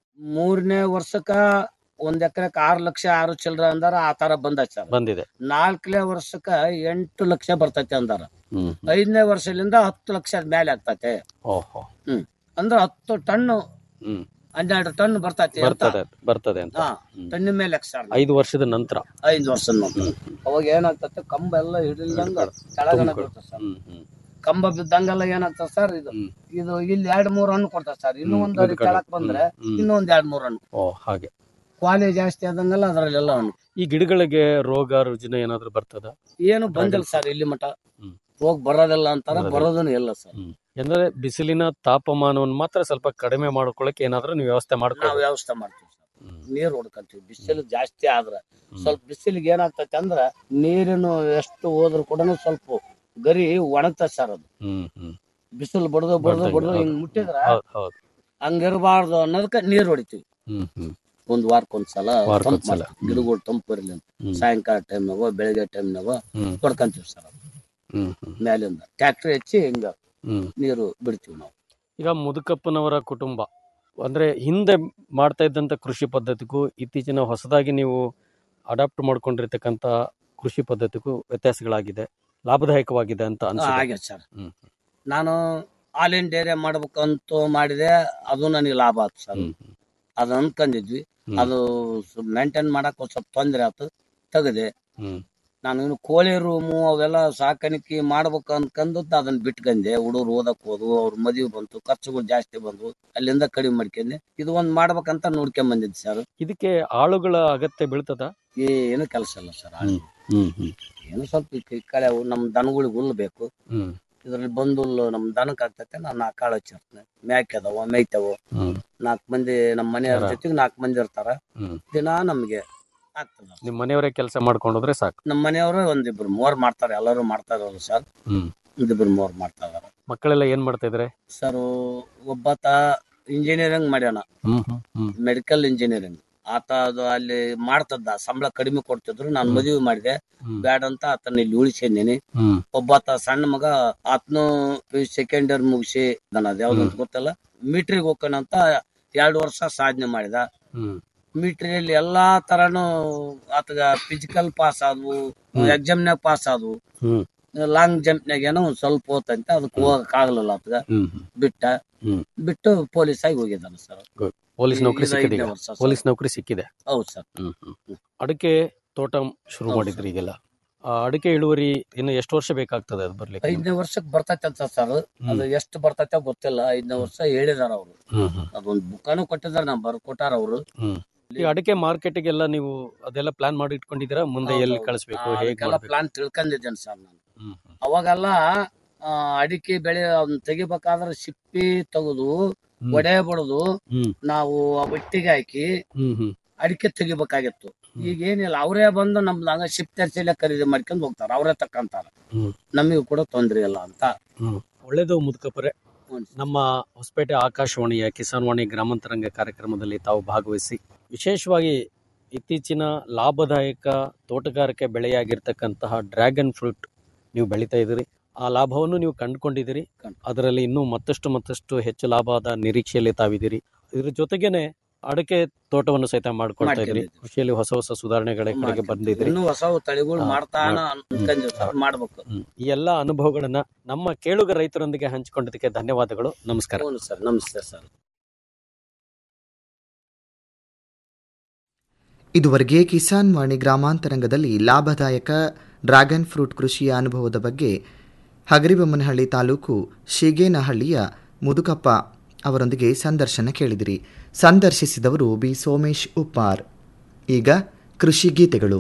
ಮೂರನೇ ವರ್ಷಕ್ಕ ಒಂದ್ ಎಕರೆಕ್ ಆರು ಲಕ್ಷ ಆರು ಚಿಲ್ಲರ ಅಂದಾರ ಆ ತರ ಬಂದೈತಿ ಸರ್ ಬಂದಿದೆ ನಾಲ್ಕನೇ ವರ್ಷಕ್ಕ ಎಂಟು ಲಕ್ಷ ಬರ್ತೈತೆ ಅಂದಾರ ಹ್ಮ್ ಹ್ಮ್. ಐದನೇ ವರ್ಷದಿಂದ ಹತ್ತು ಲಕ್ಷ ಮೇಲೆ ಆಗ್ತೈತೆ ಓಹೋ ಅಂದ್ರೆ ಹತ್ತು ಟನ್ ಹ್ಮ್ ಹನ್ನೆರಡು ಟನ್ ಬರ್ತೈತಿ ಅಂತ ಬರ್ತದೆ ಬರ್ತದೆ ಅಂತ ಹಾ ಹ್ಮ್. ಟನ್ ಮೇಲೆ ಸರ್ ಐದು ವರ್ಷದ ನಂತರ ಐದು ವರ್ಷ ಅವಾಗ ಏನಾಗ್ತತೆ ಕಂಬ ಎಲ್ಲ ಹಿಡಿಲ್ದಂಗ ಕೆಳಗನ ತುಂಬ್ಕೊಳ್- ಬೀಳ್ತದೆ ಸರ್ ಹ್ಮ್ ಹ್ಮ್ ಕಂಬ ಬಿದ್ದಂಗೆಲ್ಲ ಏನಾಗ್ತದೆ ಸರ್ ಇದು ಹ್ಮ್. ಇದು ಇಲ್ಲಿ ಎರಡ್ ಮೂರ್ ಹಣ್ಣು ಕೊಡ್ತದೆ ಸರ್ ಇನ್ನೂ ಹ್ಮ್, ಒಂದ್ ಒಂದ್ ಅಡಿ ಕಡೆ. ಕೆಳಕ್ ಬಂದ್ರೆ ಹ್ಮ್. ಇನ್ನೂ ಒಂದ್ ಎರಡ್ ಮೂರ್ ಹಣ್ಣು ಓ ಹಾಗೆ ಕ್ವಾಲಿ ಜಾಸ್ತಿ ಆದಂಗೆಲ್ಲ ಅದ್ರಲ್ಲೆಲ್ಲ ಹಣ್ಣು ಈ ಗಿಡಗಳಿಗೆ ರೋಗ ರುಜಿನ ಏನಾದ್ರು ಬರ್ತದ ಏನು ಬಂದಿಲ್ಲ ಸರ್ ಇಲ್ಲಿ ಮಟ ಹ್ಮ್. ಹೋಗ್ ಬರೋದಿಲ್ಲ ಅಂತಾರ ಬರೋದಿಲ್ಲ. ಬರೋದನ್ನು ಇಲ್ಲ ಸರ್ ಅಂದ್ರೆ ಬಿಸಿಲಿನ ತಾಪಮಾನವನ್ನು ಮಾತ್ರ ಸ್ವಲ್ಪ ಕಡಿಮೆ ಮಾಡ್ಕೊಳಕ್ಕೆ ಏನಾದ್ರೂ ನೀವು ವ್ಯವಸ್ಥೆ ನಾವು ಮಾಡ್ಕೊಳ್ಳಿ ವ್ಯವಸ್ಥೆ ಮಾಡ್ತೀವಿ ಸರ್ ನೀರ್ ಹೊಡ್ಕೊಂತೀವಿ ಬಿಸಿಲು ಜಾಸ್ತಿ ಆದ್ರ ಸ್ವಲ್ಪ ಬಿಸಿಲಿಗೆ ಏನಾಗ್ತೈತೆ ಅಂದ್ರ ನೀರಿನ ಎಷ್ಟು ಹೋದ್ರು ಕೂಡ ಸ್ವಲ್ಪ ಗರಿ ಒಣಗ್ತದೆ ಸರ್ ಅದು ಹ್ಮ್ ಹ್ಮ್ ಬಿಸಿಲು ಬಡ್ದು ಬಡ್ದು ಬಡ್ದಂಗೆ, ಬಡ್ದು ಹೌದು. ಹಿಂಗ್ ಮುಟ್ಟಿದ್ರ ಹೌದ್ ಹೌದ್ ಹಂಗಿರಬಾರ್ದು ಅನ್ನೋದಕ್ಕೆ ನೀರ್ ಹೊಡಿತೀವಿ ಹ್ಮ್ ಹ್ಮ್ ಒಂದ್ ವಾರಕ್ಕೊಂದ್ಸಲ ವಾರಕ್ಕೊಂದ್ಸಲ. ತಂಪ್ ಮಾಡ್ತೀವಿ. ಗಿಡಗಳು ತಂಪು ಇರ್ಲಿ ಅಂತ ಹ್ಮ್. ಸಾಯಂಕಾಲ ಟೈಮ್ನಾಗ ಬೆಳಗ್ಗೆ ಟೈಮ್ನಾಗ ಹ್ಮ್ ಹೊಡ್ಕೊಂತೀವಿ ಸರ್ ಅದು ಹ್ಮ್ ಹ್ಮ್ ಮ್ಯಾಲಿಂದ ಟ್ಯಾಕ್ಟ್ರಿ ಹಚ್ಚಿ ಹಿಂಗ ಹ್ಮ್ ನೀರು ಬಿಡ್ತೀವಿ ನಾವು ಈಗ ಮುದುಕಪ್ಪನವರ ಕುಟುಂಬ ಅಂದ್ರೆ ಹಿಂದೆ ಮಾಡ್ತಾ ಇದ್ದಂತ ಕೃಷಿ ಪದ್ಧತಿಗೂ ಇತ್ತೀಚಿನ ಹೊಸದಾಗಿ ನೀವು ಅಡಾಪ್ಟ್ ಮಾಡ್ಕೊಂಡಿರ್ತಕ್ಕಂತ ಕೃಷಿ ಪದ್ಧತಿಗೂ ವ್ಯತ್ಯಾಸಗಳಾಗಿದೆ ಲಾಭದಾಯಕವಾಗಿದೆ ಅಂತ ಅನ್ಸುತ್ತೆ ಹಾಗೆ ಸರ್ ಹ್ಮ್. ನಾನು ಹಾಲಿನ ಡೈರಿ ಮಾಡ್ಬೇಕಂತ ಮಾಡಿದೆ ಅದು ನನಗೆ ಲಾಭ ಆಯ್ತು ಸರ್ ಹ್ಮ್ ಹ್ಮ್. ಅದು ಅನ್ಕೊಂಡಿದ್ವಿ ಹ್ಮ್. ಅದು ಮೇಂಟೈನ್ ಮಾಡಕ್ ಒಂದ್ ಸ್ವಲ್ಪ ತೊಂದ್ರೆ ಆಯ್ತು ತೆಗದೆ ಹ್ಮ್ ನಾನು ಇನ್ನು ಕೋಳಿ ರೂಮು ಅವೆಲ್ಲ ಸಾಕಾಣಿಕೆ ಮಾಡ್ಬೇಕು ಅನ್ಕಂದು ಅದನ್ನ ಬಿಟ್ಕಂದೆ ಹುಡುಗರು ಓದಕ್ ಹೋದ್ವು ಅವ್ರ ಮದುವೆ ಬಂತು ಖರ್ಚುಗಳು ಜಾಸ್ತಿ ಬಂದ್ವು ಅಲ್ಲಿಂದ ಕಡಿಮೆ ಮಾಡ್ಕೊಂಡೆ ಇದು ಒಂದ್ ಮಾಡ್ಬೇಕಂತ ನೋಡ್ಕೊಂಡ್ ಬಂದಿದ್ದೆ ಸರ್ ಇದಕ್ಕೆ ಆಳುಗಳ ಅಗತ್ಯ ಬೀಳ್ತದ ಏನು ಕೆಲಸ ಇಲ್ಲ ಸರ್ ಹ್ಮ್ ಹ್ಮ್ ಹ್ಮ್ ಏನು ಸ್ವಲ್ಪ ಈ ಕೈ ಕಳೆ ಅವು ನಮ್ ದನಗಳಿಗೆ ಹುಲ್ಲು ಬೇಕು ಹ್ಮ್ ಇದ್ರಲ್ಲಿ ಬಂದು ಹುಲ್ಲು ನಮ್ ದನಕ್ಕೆ ಆಗ್ತೈತೆ ನಾನು ನಾಲ್ಕು ಕಾಳು ಹಚ್ಚಿರ್ತೇನೆ ಮೇಕೆ ಅದಾವ ಮೇಯ್ತಾವು ಹ್ಮ್ ನಾಲ್ಕು ಮಂದಿ ನಮ್ಮ ಮನೆಯವ್ರ ಯಾರ? ಜೊತೆಗೆ ನಾಲ್ಕು ಮಂದಿ ಇರ್ತಾರ ಹ್ಮ್ ದಿನ ನಮ್ಗೆ ಆಗ್ತದ ನಿಮ್ ಮನೆಯವರೇ ಕೆಲಸ ಮಾಡ್ಕೊಂಡೋದ್ರೆ ಸಾಕು ನಮ್ಮ ಮನೆಯವರು ಒಂದಿಬ್ರು ಮೂವರ್ ಮಾಡ್ತಾರೆ ಎಲ್ಲರೂ ಮಾಡ್ತಾ ಇರೋರು ಸರ್ ಹ್ಮ್ ಒಂದಿಬ್ರು ಮೂವರ್ ಮಾಡ್ತಾ ಇದಾರೆ ಮಕ್ಕಳೆಲ್ಲ ಏನ್ ಮಾಡ್ತಾ ಇದ್ರೆ ಸರ್ ಒಬ್ಬಾತ ಇಂಜಿನಿಯರಿಂಗ್ ಮಾಡ್ಯಾನ ಹ್ಮ್ ಹ್ಮ್ ಹ್ಮ್ ಮೆಡಿಕಲ್ ಇಂಜಿನಿಯರಿಂಗ್ ಆತ ಅದು ಅಲ್ಲಿ ಮಾಡ್ತದ ಸಂಬಳ ಕಡಿಮೆ ಕೊಡ್ತಿದ್ರು ನಾನು ಹ್ಮ್. ಮದುವೆ ಮಾಡಿದೆ ಹ್ಮ್ ಬ್ಯಾಡ ಅಂತ ಆತನ ಇಲ್ಲಿ ಉಳಿಸಿದ್ದೀನಿ ಹ್ಮ್ ಒಬ್ಬಾತ ಸಣ್ಣ ಮಗ ಆತನು ಸೆಕೆಂಡ್ ಇಯರ್ ಮುಗಿಸಿ ಅದ್ ಯಾವ್ದಂತ ಗೊತ್ತಲ್ಲ ಮೀಟ್ರಿಗೆ ಹೋಗ್ಕಣಂತ ಎರಡು ವರ್ಷ ಸಾಧನೆ ಮಾಡಿದ ಹ್ಮ್ ಮಿಲಿಟರಿಯಲ್ಲಿ ಎಲ್ಲಾ ತರನು ಆತಗ ಫಿಸಿಕಲ್ ಪಾಸ್ ಆದ್ವು ಹ್ಮ್. ಎಕ್ಸಾಮ್ನಾಗ ಪಾಸ್ ಆದ್ವು ಹ್ಮ್ ಲಾಂಗ್ ಜಂಪ್ನಾಗ ಏನೋ ಒಂದ್ ಸ್ವಲ್ಪ ಹೋತಂತ ಅದಕ್ಕೆ ಹೋಗಕ್ ಆಗ್ಲಿಲ್ಲ ಆತಗ ಹ್ಮ್ ಹ್ಮ್ ಬಿಟ್ಟ ಹ್ಮ್. ಬಿಟ್ಟು ಪೊಲೀಸ್ ಆಗಿ ಹೋಗಿದ್ದಾನೆ ಸರ್ ಪೊಲೀಸ್ ನೌಕರಿ ಸಿಕ್ಕಿದೆ ಈಗ ವರ್ಷ ಸರ್. ಪೊಲೀಸ್ ನೌಕರಿ ಸಿಕ್ಕಿದೆ ಹೌದು ಸರ್ ಹ್ಮ್ ಹ್ಮ್ ಅಡಿಕೆ ತೋಟ ಶುರು ಹೌದು ಮಾಡಿದ್ರಿ ಈಗೆಲ್ಲ ಆ ಅಡಿಕೆ ಇಳುವರಿ ಇನ್ನು ಎಷ್ಟು ವರ್ಷ ಬೇಕಾಗ್ತದೆ ಅದು ಬರ್ಲಿಕ್ಕೆ ಐದನೇ ವರ್ಷಕ್ ಬರ್ತೈತೆ ಅಂತ ಸರ್ ಹ್ಮ್. ಅದು ಎಷ್ಟು ಬರ್ತೈತೆ ಗೊತ್ತಿಲ್ಲ ಐದನೇ ವರ್ಷ ಹೇಳಿದಾರ ಅವ್ರು ಹ್ಮ್ ಹ್ಮ್ ಅದೊಂದ್ ಬುಕ್ಕಾನು ಕೊಟ್ಟಿದಾರ ನಾ ಬರ್ಕೊಟ್ಟಾರ ಅವ್ರು ಹ್ಮ್ ಈ ಅಡಿಕೆ ಮಾರ್ಕೆಟ್ಗೆಲ್ಲ ನೀವು ಅದೆಲ್ಲ ಪ್ಲಾನ್ ಮಾಡಿ ಇಟ್ಕೊಂಡಿದ್ದೀರಾ ಮುಂದೆ ಎಲ್ಲಿ ಹೌದು. ಕಳಿಸ್ಬೇಕು ಹೇಗೆ ಅದಕ್ಕೆಲ್ಲ ಪ್ಲಾನ್ ತಿಳ್ಕೊಂಡಿದ್ದೇನೆ ಸರ್ ನಾನು ಹ್ಮ್ ಹ್ಮ್ ಅವಾಗೆಲ್ಲ ಆ, ಅಡಿಕೆ ಬೆಳೆ ಅದನ್ನ ತೆಗಿಬೇಕಾದ್ರೆ ಸಿಪ್ಪಿ ತೆಗೆದು ಹ್ಮ್. ಒಡೆ ಬಡದು ಹ್ಮ್ ನಾವು ಆ ಬಟ್ಟಿಗೆ ಹಾಕಿ ಹ್ಮ್ ಹ್ಮ್ ಅಡಿಕೆ ತೆಗಿಬೇಕಾಗಿತ್ತು ಹ್ಮ್. ಈಗ ಏನಿಲ್ಲ ಅವರೇ ಬಂದು ನಮ್ದು ಹಂಗ ಶಿಪ್ ತರ್ಸಿಲೆ ಖರೀದಿ ಮಾಡ್ಕೊಂಡು ಹೋಗ್ತಾರ ಅವರೇ ತಕ್ಕಂತಾರ ಹ್ಮ್. ನಮಗೂ ಕೂಡ ತೊಂದ್ರೆ ಇಲ್ಲ ಅಂತ ಹ್ಮ್ ಒಳ್ಳೇದು ಮುದುಕಪ್ಪರೆ ಹ್ಮ್. ನಮ್ಮ ಹೊಸಪೇಟೆ ಆಕಾಶವಾಣಿಯ ಕಿಸಾನ್ ವಾಣಿ ಗ್ರಾಮಾಂತರಂಗ ಕಾರ್ಯಕ್ರಮದಲ್ಲಿ ತಾವು ಭಾಗವಹಿಸಿ ವಿಶೇಷವಾಗಿ ಇತ್ತೀಚಿನ ಲಾಭದಾಯಕ ತೋಟಗಾರಿಕೆ ಬೆಳೆಯಾಗಿರ್ತಕ್ಕಂತಹ ಡ್ರ್ಯಾಗನ್ ಫ್ರೂಟ್ ನೀವು ಬೆಳೀತಾ ಇದ್ದೀರಿ ಆ ಲಾಭವನ್ನು ನೀವು ಕಂಡುಕೊಂಡಿದ್ದೀರಿ ಕಂಡು. ಅದರಲ್ಲಿ ಇನ್ನೂ ಮತ್ತಷ್ಟು ಮತ್ತಷ್ಟು ಹೆಚ್ಚು ಲಾಭದ ನಿರೀಕ್ಷೆಯಲ್ಲಿ ತಾವಿದ್ದೀರಿ ಇದ್ರ ಜೊತೆಗೇನೆ ಅಡಕೆ ತೋಟವನ್ನು ಸಹಿತ ಮಾಡ್ಕೊಳ್ತಾ ಇದ್ದೀರಿ ಮಾಡ್ಕೊಂಡಿದ್ದೀವಿ. ಕೃಷಿಯಲ್ಲಿ ಹೊಸ ಹೊಸ ಸುಧಾರಣೆಗಳ ಕಡೆಗೆ ಬಂದಿದ್ದೀರಿ ಇನ್ನೂ ಹೊಸ ತಳಿಗಳು ಹಾ, ಮಾಡ್ತಾನ ಅನ್ಕೊಂಡಿವಿ ಸರ್ ಮಾಡ್ಬೇಕು ಹ್ಮ್. ಈ ಎಲ್ಲ ಅನುಭವಗಳನ್ನ ನಮ್ಮ ಕೇಳುಗ ರೈತರೊಂದಿಗೆ ಹಂಚಿಕೊಂಡಿದ್ದಕ್ಕೆ ಧನ್ಯವಾದಗಳು ನಮಸ್ಕಾರ ಹ್ಞೂ ಸರ್ ನಮಸ್ತೆ ಸರ್ ಇದುವರೆಗೆ ಕಿಸಾನ್ ವಾಣಿ ಗ್ರಾಮಾಂತರಂಗದಲ್ಲಿ ಲಾಭದಾಯಕ ಡ್ರ್ಯಾಗನ್ ಫ್ರೂಟ್ ಕೃಷಿಯ ಅನುಭವದ ಬಗ್ಗೆ ಹಗರಿಬೊಮ್ಮನಹಳ್ಳಿ ತಾಲೂಕು ಶಿಗೇನಹಳ್ಳಿಯ ಮುದುಕಪ್ಪ ಅವರೊಂದಿಗೆ ಸಂದರ್ಶನ ಕೇಳಿದಿರಿ ಸಂದರ್ಶಿಸಿದವರು ಬಿ ಸೋಮೇಶ್ ಉಪ್ಪಾರ್ ಈಗ ಕೃಷಿ ಗೀತೆಗಳು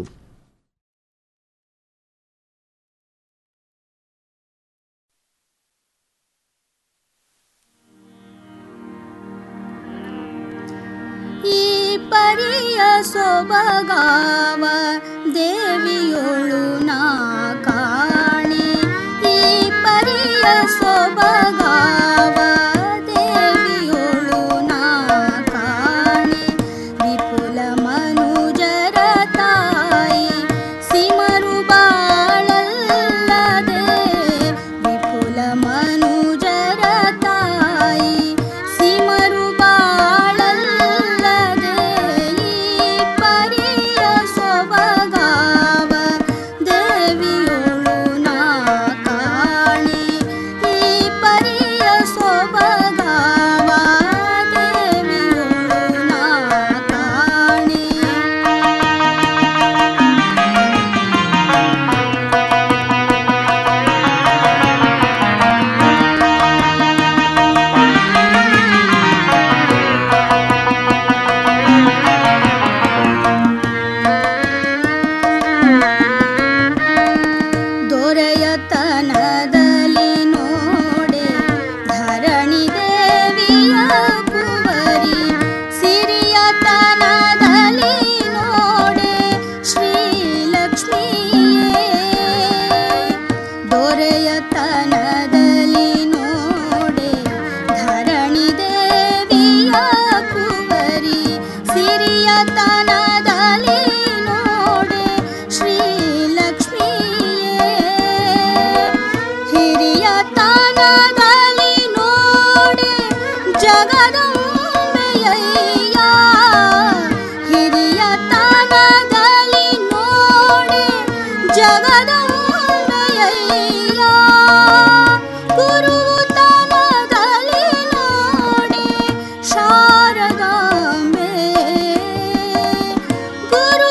ಈ ಪರಿಯ ಸೊಬಗಾವ ದೇವಿಯೊಳು ನಾ ಕಾಣೆ ಈ ಪರಿಯ ಸೊಬಗಾವ ದೇವಿಯೊಳು ನಾ ಕಾಣೆ ವಿಪುಲ ಮನುಜರ ತಾಯಿ ಸಿಮರು ಬಾಳಲ್ಲದೆ ವಿಪುಲ ಮನುಜರ ತಾಯಿ ಸಿಮರು ಬಾಳಲ್ಲದೆ ಈ ಪರಿಯ ಸೊಬಗಾವ ದೇವಿಯೊಳು ನಾ ಕಾಣೆ ಈ ಪರಿಯ ಸೊಬಗಾವ ದೇವಿಯೊಳು ನಾ ಕಾಣೆ ದೊರೆಯತನದಲ್ಲಿ ನೋಡೆ ಧರಣಿ ದೇವಿಯ ಕುವರಿ ಸಿರಿಯತನದಲ್ಲಿ ನೋಡೆ ಶ್ರೀಲಕ್ಷ್ಮಿಯೇ ದೊರೆಯತನದಲ್ಲಿ ನೋಡೆ ಧರಣಿ ದೇವಿಯ ಕುವರಿ ಸಿರಿಯತನದಲ್ಲಿ ನೋಡೆ ಶ್ರೀಲಕ್ಷ್ಮಿಯೇ ಹಿರಿಯ ತಾನದಲ್ಲಿ ನೋಡೆ ಜಗದಂಬೆಯಯ್ಯ ಹಿರಿಯ ತಾನದಲ್ಲಿ ನೋಡೆ ಜಗದಂಬೆಯಯ್ಯ ಗುರು ತನದಲ್ಲಿ ನೋಡೆ ಶಾರದಾಂಬೆ ಗುರು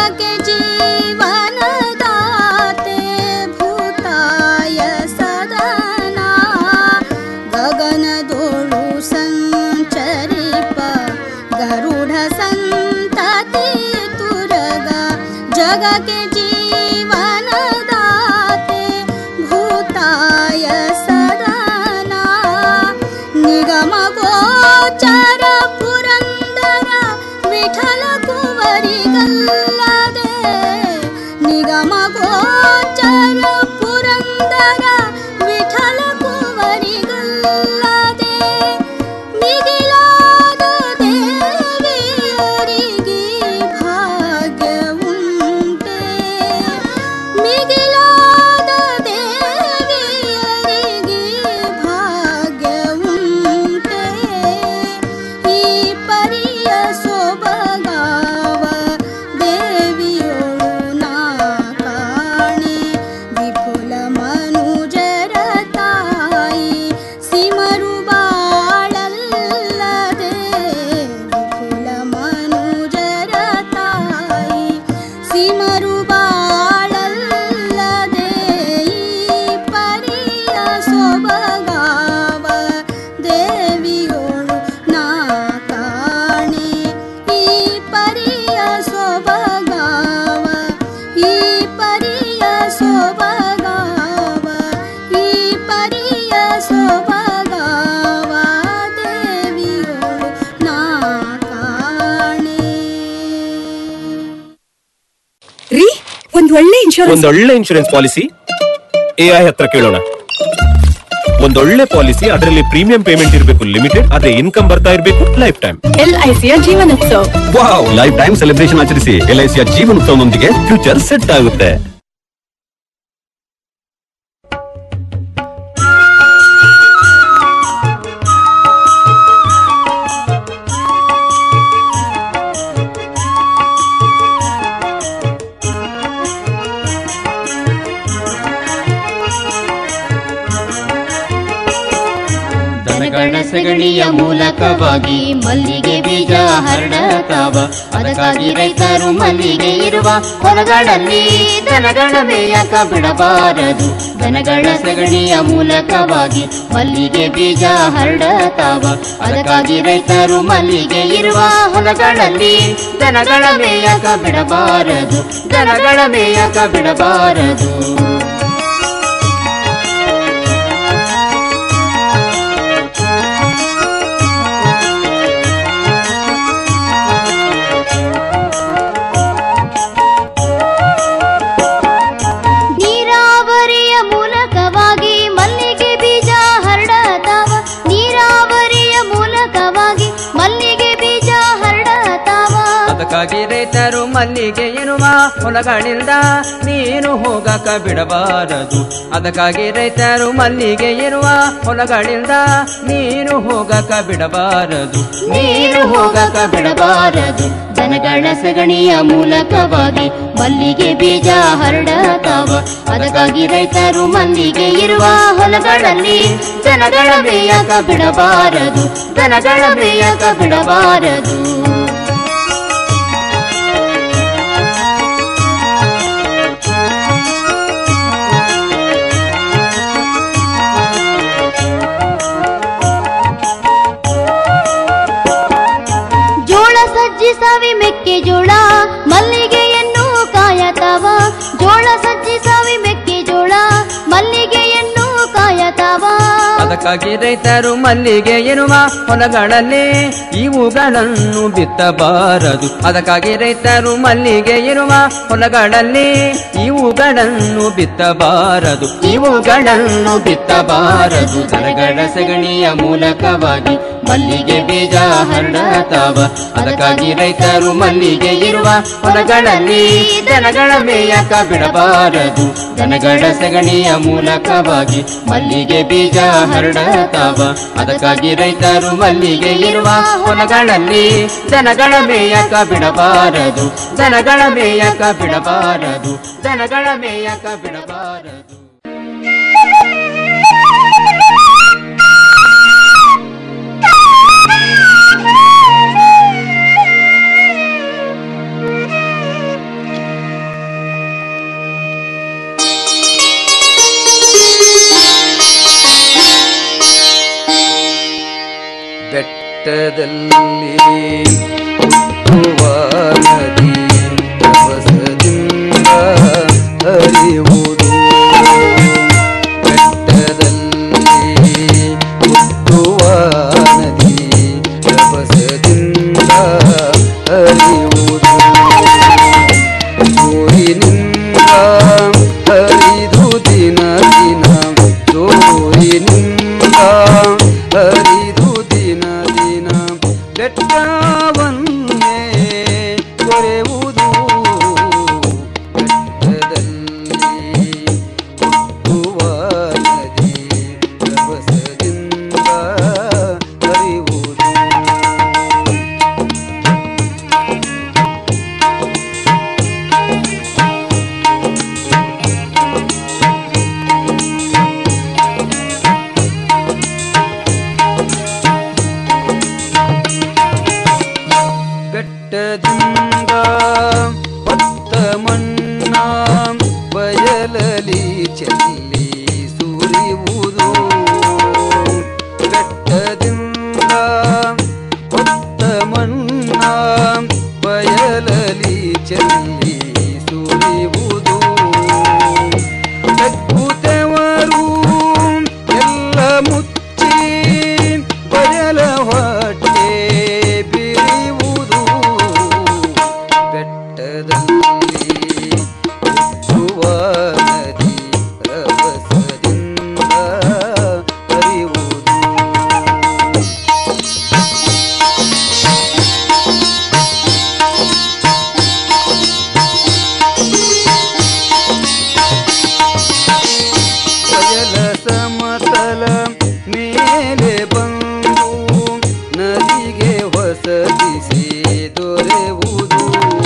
के जीवन दाते भूताय सदना गगन दोळु संचरिप गरुड संतति तुरगा जग के जीवन दाते भूताय सदना निगम गोचर पुरंदर विठल कुवरी गल्लदे निगम गोचर पुरंदर विठल कुवरी गल्लदे ಮಿಗಿಲಾದ ದೇವಿಯರಿಗೆ ಭಾಗ್ಯ ಉಂಟೆ ಮಿಗಿಲಾದ ದೇವಿಯರಿಗೆ ಭಾಗ್ಯ ಉಂಟೆ ಈ ಪರಿಯ ಸೊಬಗಾವ ದೇವಿಯೋಳು ನಾ ಕಾಣೆ ವಿಪುಲ ಮನುಜರ ತಾಯಿ ಸಿಮರು ಬಾಳಲ್ಲದೆ ವಿಪುಲ ಮನುಜರ ತಾಯಿ ಸಿಮರು ಬಾಳಲ್ಲದೆ ಈ ಪರಿಯ ಸೊಬಗಾವ ದೇವಿಯೋಳು ನಾ ಕಾಣೆ ಈ ಪರಿಯ ಸೊಬಗಾವ ಈ ಪರಿಯ ಸೊಬಗಾವ ಈ ಪರಿಯ ಸೊಬಗಾವ ದೇವಿಯೋಳು ನಾ ಕಾಣೆ ರೀ ಒಂದ್ ಒಳ್ಳೆ ಇನ್ಶೂರೆನ್ಸ್ ಒಂದೊಳ್ಳೆ ಇನ್ಶೂರೆನ್ಸ್ ಪಾಲಿಸಿ ಎಐ ಹತ್ರ ಕೇಳೋಣ ಒಂದೊಳ್ಳೆ ಪಾಲಿಸಿ ಅದರಲ್ಲಿ ಪ್ರೀಮಿಯಂ ಪೇಮೆಂಟ್ ಇರಬೇಕು ಲಿಮಿಟೆಡ್ ಅದೇ ಇನ್ಕಮ್ ಬರ್ತಾ ಇರಬೇಕು ಲೈಫ್ ಟೈಮ್ ಎಲ್ ಐ ಸಿಯ ಜೀವನೋತ್ಸವ ವಾವ್ ಲೈಫ್ ಟೈಮ್ ಸೆಲೆಬ್ರೇಷನ್ ಆಚರಿಸಿ ಎಲ್ಐಸಿಯ ಜೀವನೋತ್ಸವದೊಂದಿಗೆ ಫ್ಯೂಚರ್ ಸೆಟ್ ಆಗುತ್ತೆ ದನಗಳ ಸಗಣಿಯ ಮೂಲಕವಾಗಿ ಮಲ್ಲಿಗೆ ಬೀಜ ಹರಡತಾವ ಅದಕ್ಕಾಗಿ ರೈತರು ಮಲ್ಲಿಗೆ ಇರುವ ಹೊಲಗಳಲ್ಲಿ ದನಗಳ ಮೇಯಕ ಬಿಡಬಾರದು ದನಗಳ ಸಗಣಿಯ ಮೂಲಕವಾಗಿ ಮಲ್ಲಿಗೆ ಬೀಜ ಹರಡತಾವ ಅದಕ್ಕಾಗಿ ರೈತರು ಮಲ್ಲಿಗೆ ಇರುವ ಹೊಲಗಳಲ್ಲಿ ದನಗಳ ಮೇಯಕ ಬಿಡಬಾರದು ದನಗಳ ಮೇಯಕ ಬಿಡಬಾರದು ನೀರಾವರಿಯ ಮೂಲಕವಾಗಿ ಮಲ್ಲಿಗೆ ಬೀಜ ಹರಡತಾವ ನೀರಾವರಿಯ ಮೂಲಕವಾಗಿ ಮಲ್ಲಿಗೆ ಬೀಜ ಹರಡತಾವ ಅದಕ್ಕಾಗಿ ರೈತರು ಮಲ್ಲಿಗೆ ಇರುವ ಹೊಲಗಳಿಂದ ನೀನು ಹೋಗಕ ಬಿಡಬಾರದು ಅದಕ್ಕಾಗಿ ರೈತರು ಮಲ್ಲಿಗೆ ಇರುವ ಹೊಲಗಳಿಂದ ನೀನು ಹೋಗಕ ಬಿಡಬಾರದು ನೀರು ಹೋಗಕ ಬಿಡಬಾರದು ದನಗಳ ಸಗಣಿಯ ಮೂಲಕವಾಗಿ ಮಲ್ಲಿಗೆ ಬೀಜ ಹರಡತಾವ ಅದಕ್ಕಾಗಿ ರೈತರು ಮಲ್ಲಿಗೆ ಇರುವ ಹೊಲಗಳಲ್ಲಿ ದನಗಳ ಮೇಯಕ ಬಿಡಬಾರದು ದನಗಳ ಮೇಯಕ ಬಿಡಬಾರದು ಜೋಳ ಸಜ್ಜಿ ಸವಿ ಮೆಕ್ಕೆಜೋಳ ಮಲ್ಲಿಗೆಯನ್ನು ಕಾಯತಾವ ಜೋಳ ಸಜ್ಜಿ ಸವಿ ಮೆಕ್ಕೆಜೋಳ ಮಲ್ಲಿಗೆಯನ್ನು ಕಾಯತಾವ ಅದಕ್ಕಾಗಿ ರೈತರು ಮಲ್ಲಿಗೆ ಇರುವ ಹೊಲಗಳಲ್ಲಿ ಇವುಗಳನ್ನು ಬಿತ್ತಬಾರದು ಅದಕ್ಕಾಗಿ ರೈತರು ಮಲ್ಲಿಗೆ ಇರುವ ಹೊಲಗಳಲ್ಲಿ ಇವುಗಳನ್ನು ಬಿತ್ತಬಾರದು ಇವುಗಳನ್ನು ಬಿತ್ತಬಾರದು ದನಗಳ ಸಗಣಿಯ ಮೂಲಕವಾಗಿ ಮಲ್ಲಿಗೆ ಬೀಜ ಹರಡತಾವ ಅದಕ್ಕಾಗಿ ರೈತರು ಮಲ್ಲಿಗೆ ಇರುವ ಹೊಲಗಳಲ್ಲಿ ದನಗಳ ಮೇಯಕ ಬಿಡಬಾರದು ದನಗಳ ಸಗಣಿಯ ಮೂಲಕವಾಗಿ ಮಲ್ಲಿಗೆ ಬೀಜ ಹರಡತಾವ ಅದಕ್ಕಾಗಿ ರೈತರು ಮಲ್ಲಿಗೆ ಇರುವ ಹೊಲಗಳಲ್ಲಿ ದನಗಳ ಮೇಯಕ ಬಿಡಬಾರದು ದನಗಳ ಮೇಯಕ ಬಿಡಬಾರದು ದನಗಳ ಮೇಯಕ ಬಿಡಬಾರದು ಬೆಟ್ಟದಲ್ಲಿ ಹುಟ್ಟುವ ನದಿ ರಭಸದಿಂದ ಹರಿಯುವುದು ಬೆಟ್ಟದಲ್ಲಿ ಹುಟ್ಟುವ ನದಿ ರಭಸದಿಂದ ಹರಿಯುವುದು ಜೋರಿನಿಂದ ಹರಿದು ದಿನ ದಿನ ಜೋರಿನಿಂದ ಹರಿದು ದಿನ ದಿನ ಬೆಟ್ಟವನ್ನೇ ಕೊರೆಯುವುದು ಬೆಟ್ಟದಲ್ಲಿ ಹುಟ್ಟುವ ನದಿ ರಭಸದಿಂದ ಹರಿಯುವುದು ಬೆಟ್ಟದಿಂದ ಭತ್ತ ಮಣ್ಣ ಬಯಲಲಿ ಚೆಲ್ಲಿ ಸುರಿಯುವುದು ಬೆಟ್ಟದಿಂದ ಭತ್ತ ಮಣ್ಣ ಬಯಲಲಿ ಚೆಲ್ಲಿ ಸುರಿಯುವುದು ಬೆಕ್ಕುತ್ತವರು ಎಲ್ಲ ಮುಚ್ಚಿ ಬಯಲ ಹೊಟ್ಟೆ ಬಿರಿಯುವುದು ಬೆಟ್ಟದಲ್ಲಿ ಹುಟ್ಟುವ ನದಿ ರಭಸದಿಂದ ಹರಿಯುವುದು ಬಯಲ ಸಮತಲ ಮೇಲೆ ಬಂದು ನದಿಗೆ ಹೊಸದಿಸಿ ದೊರೆಯುವುದು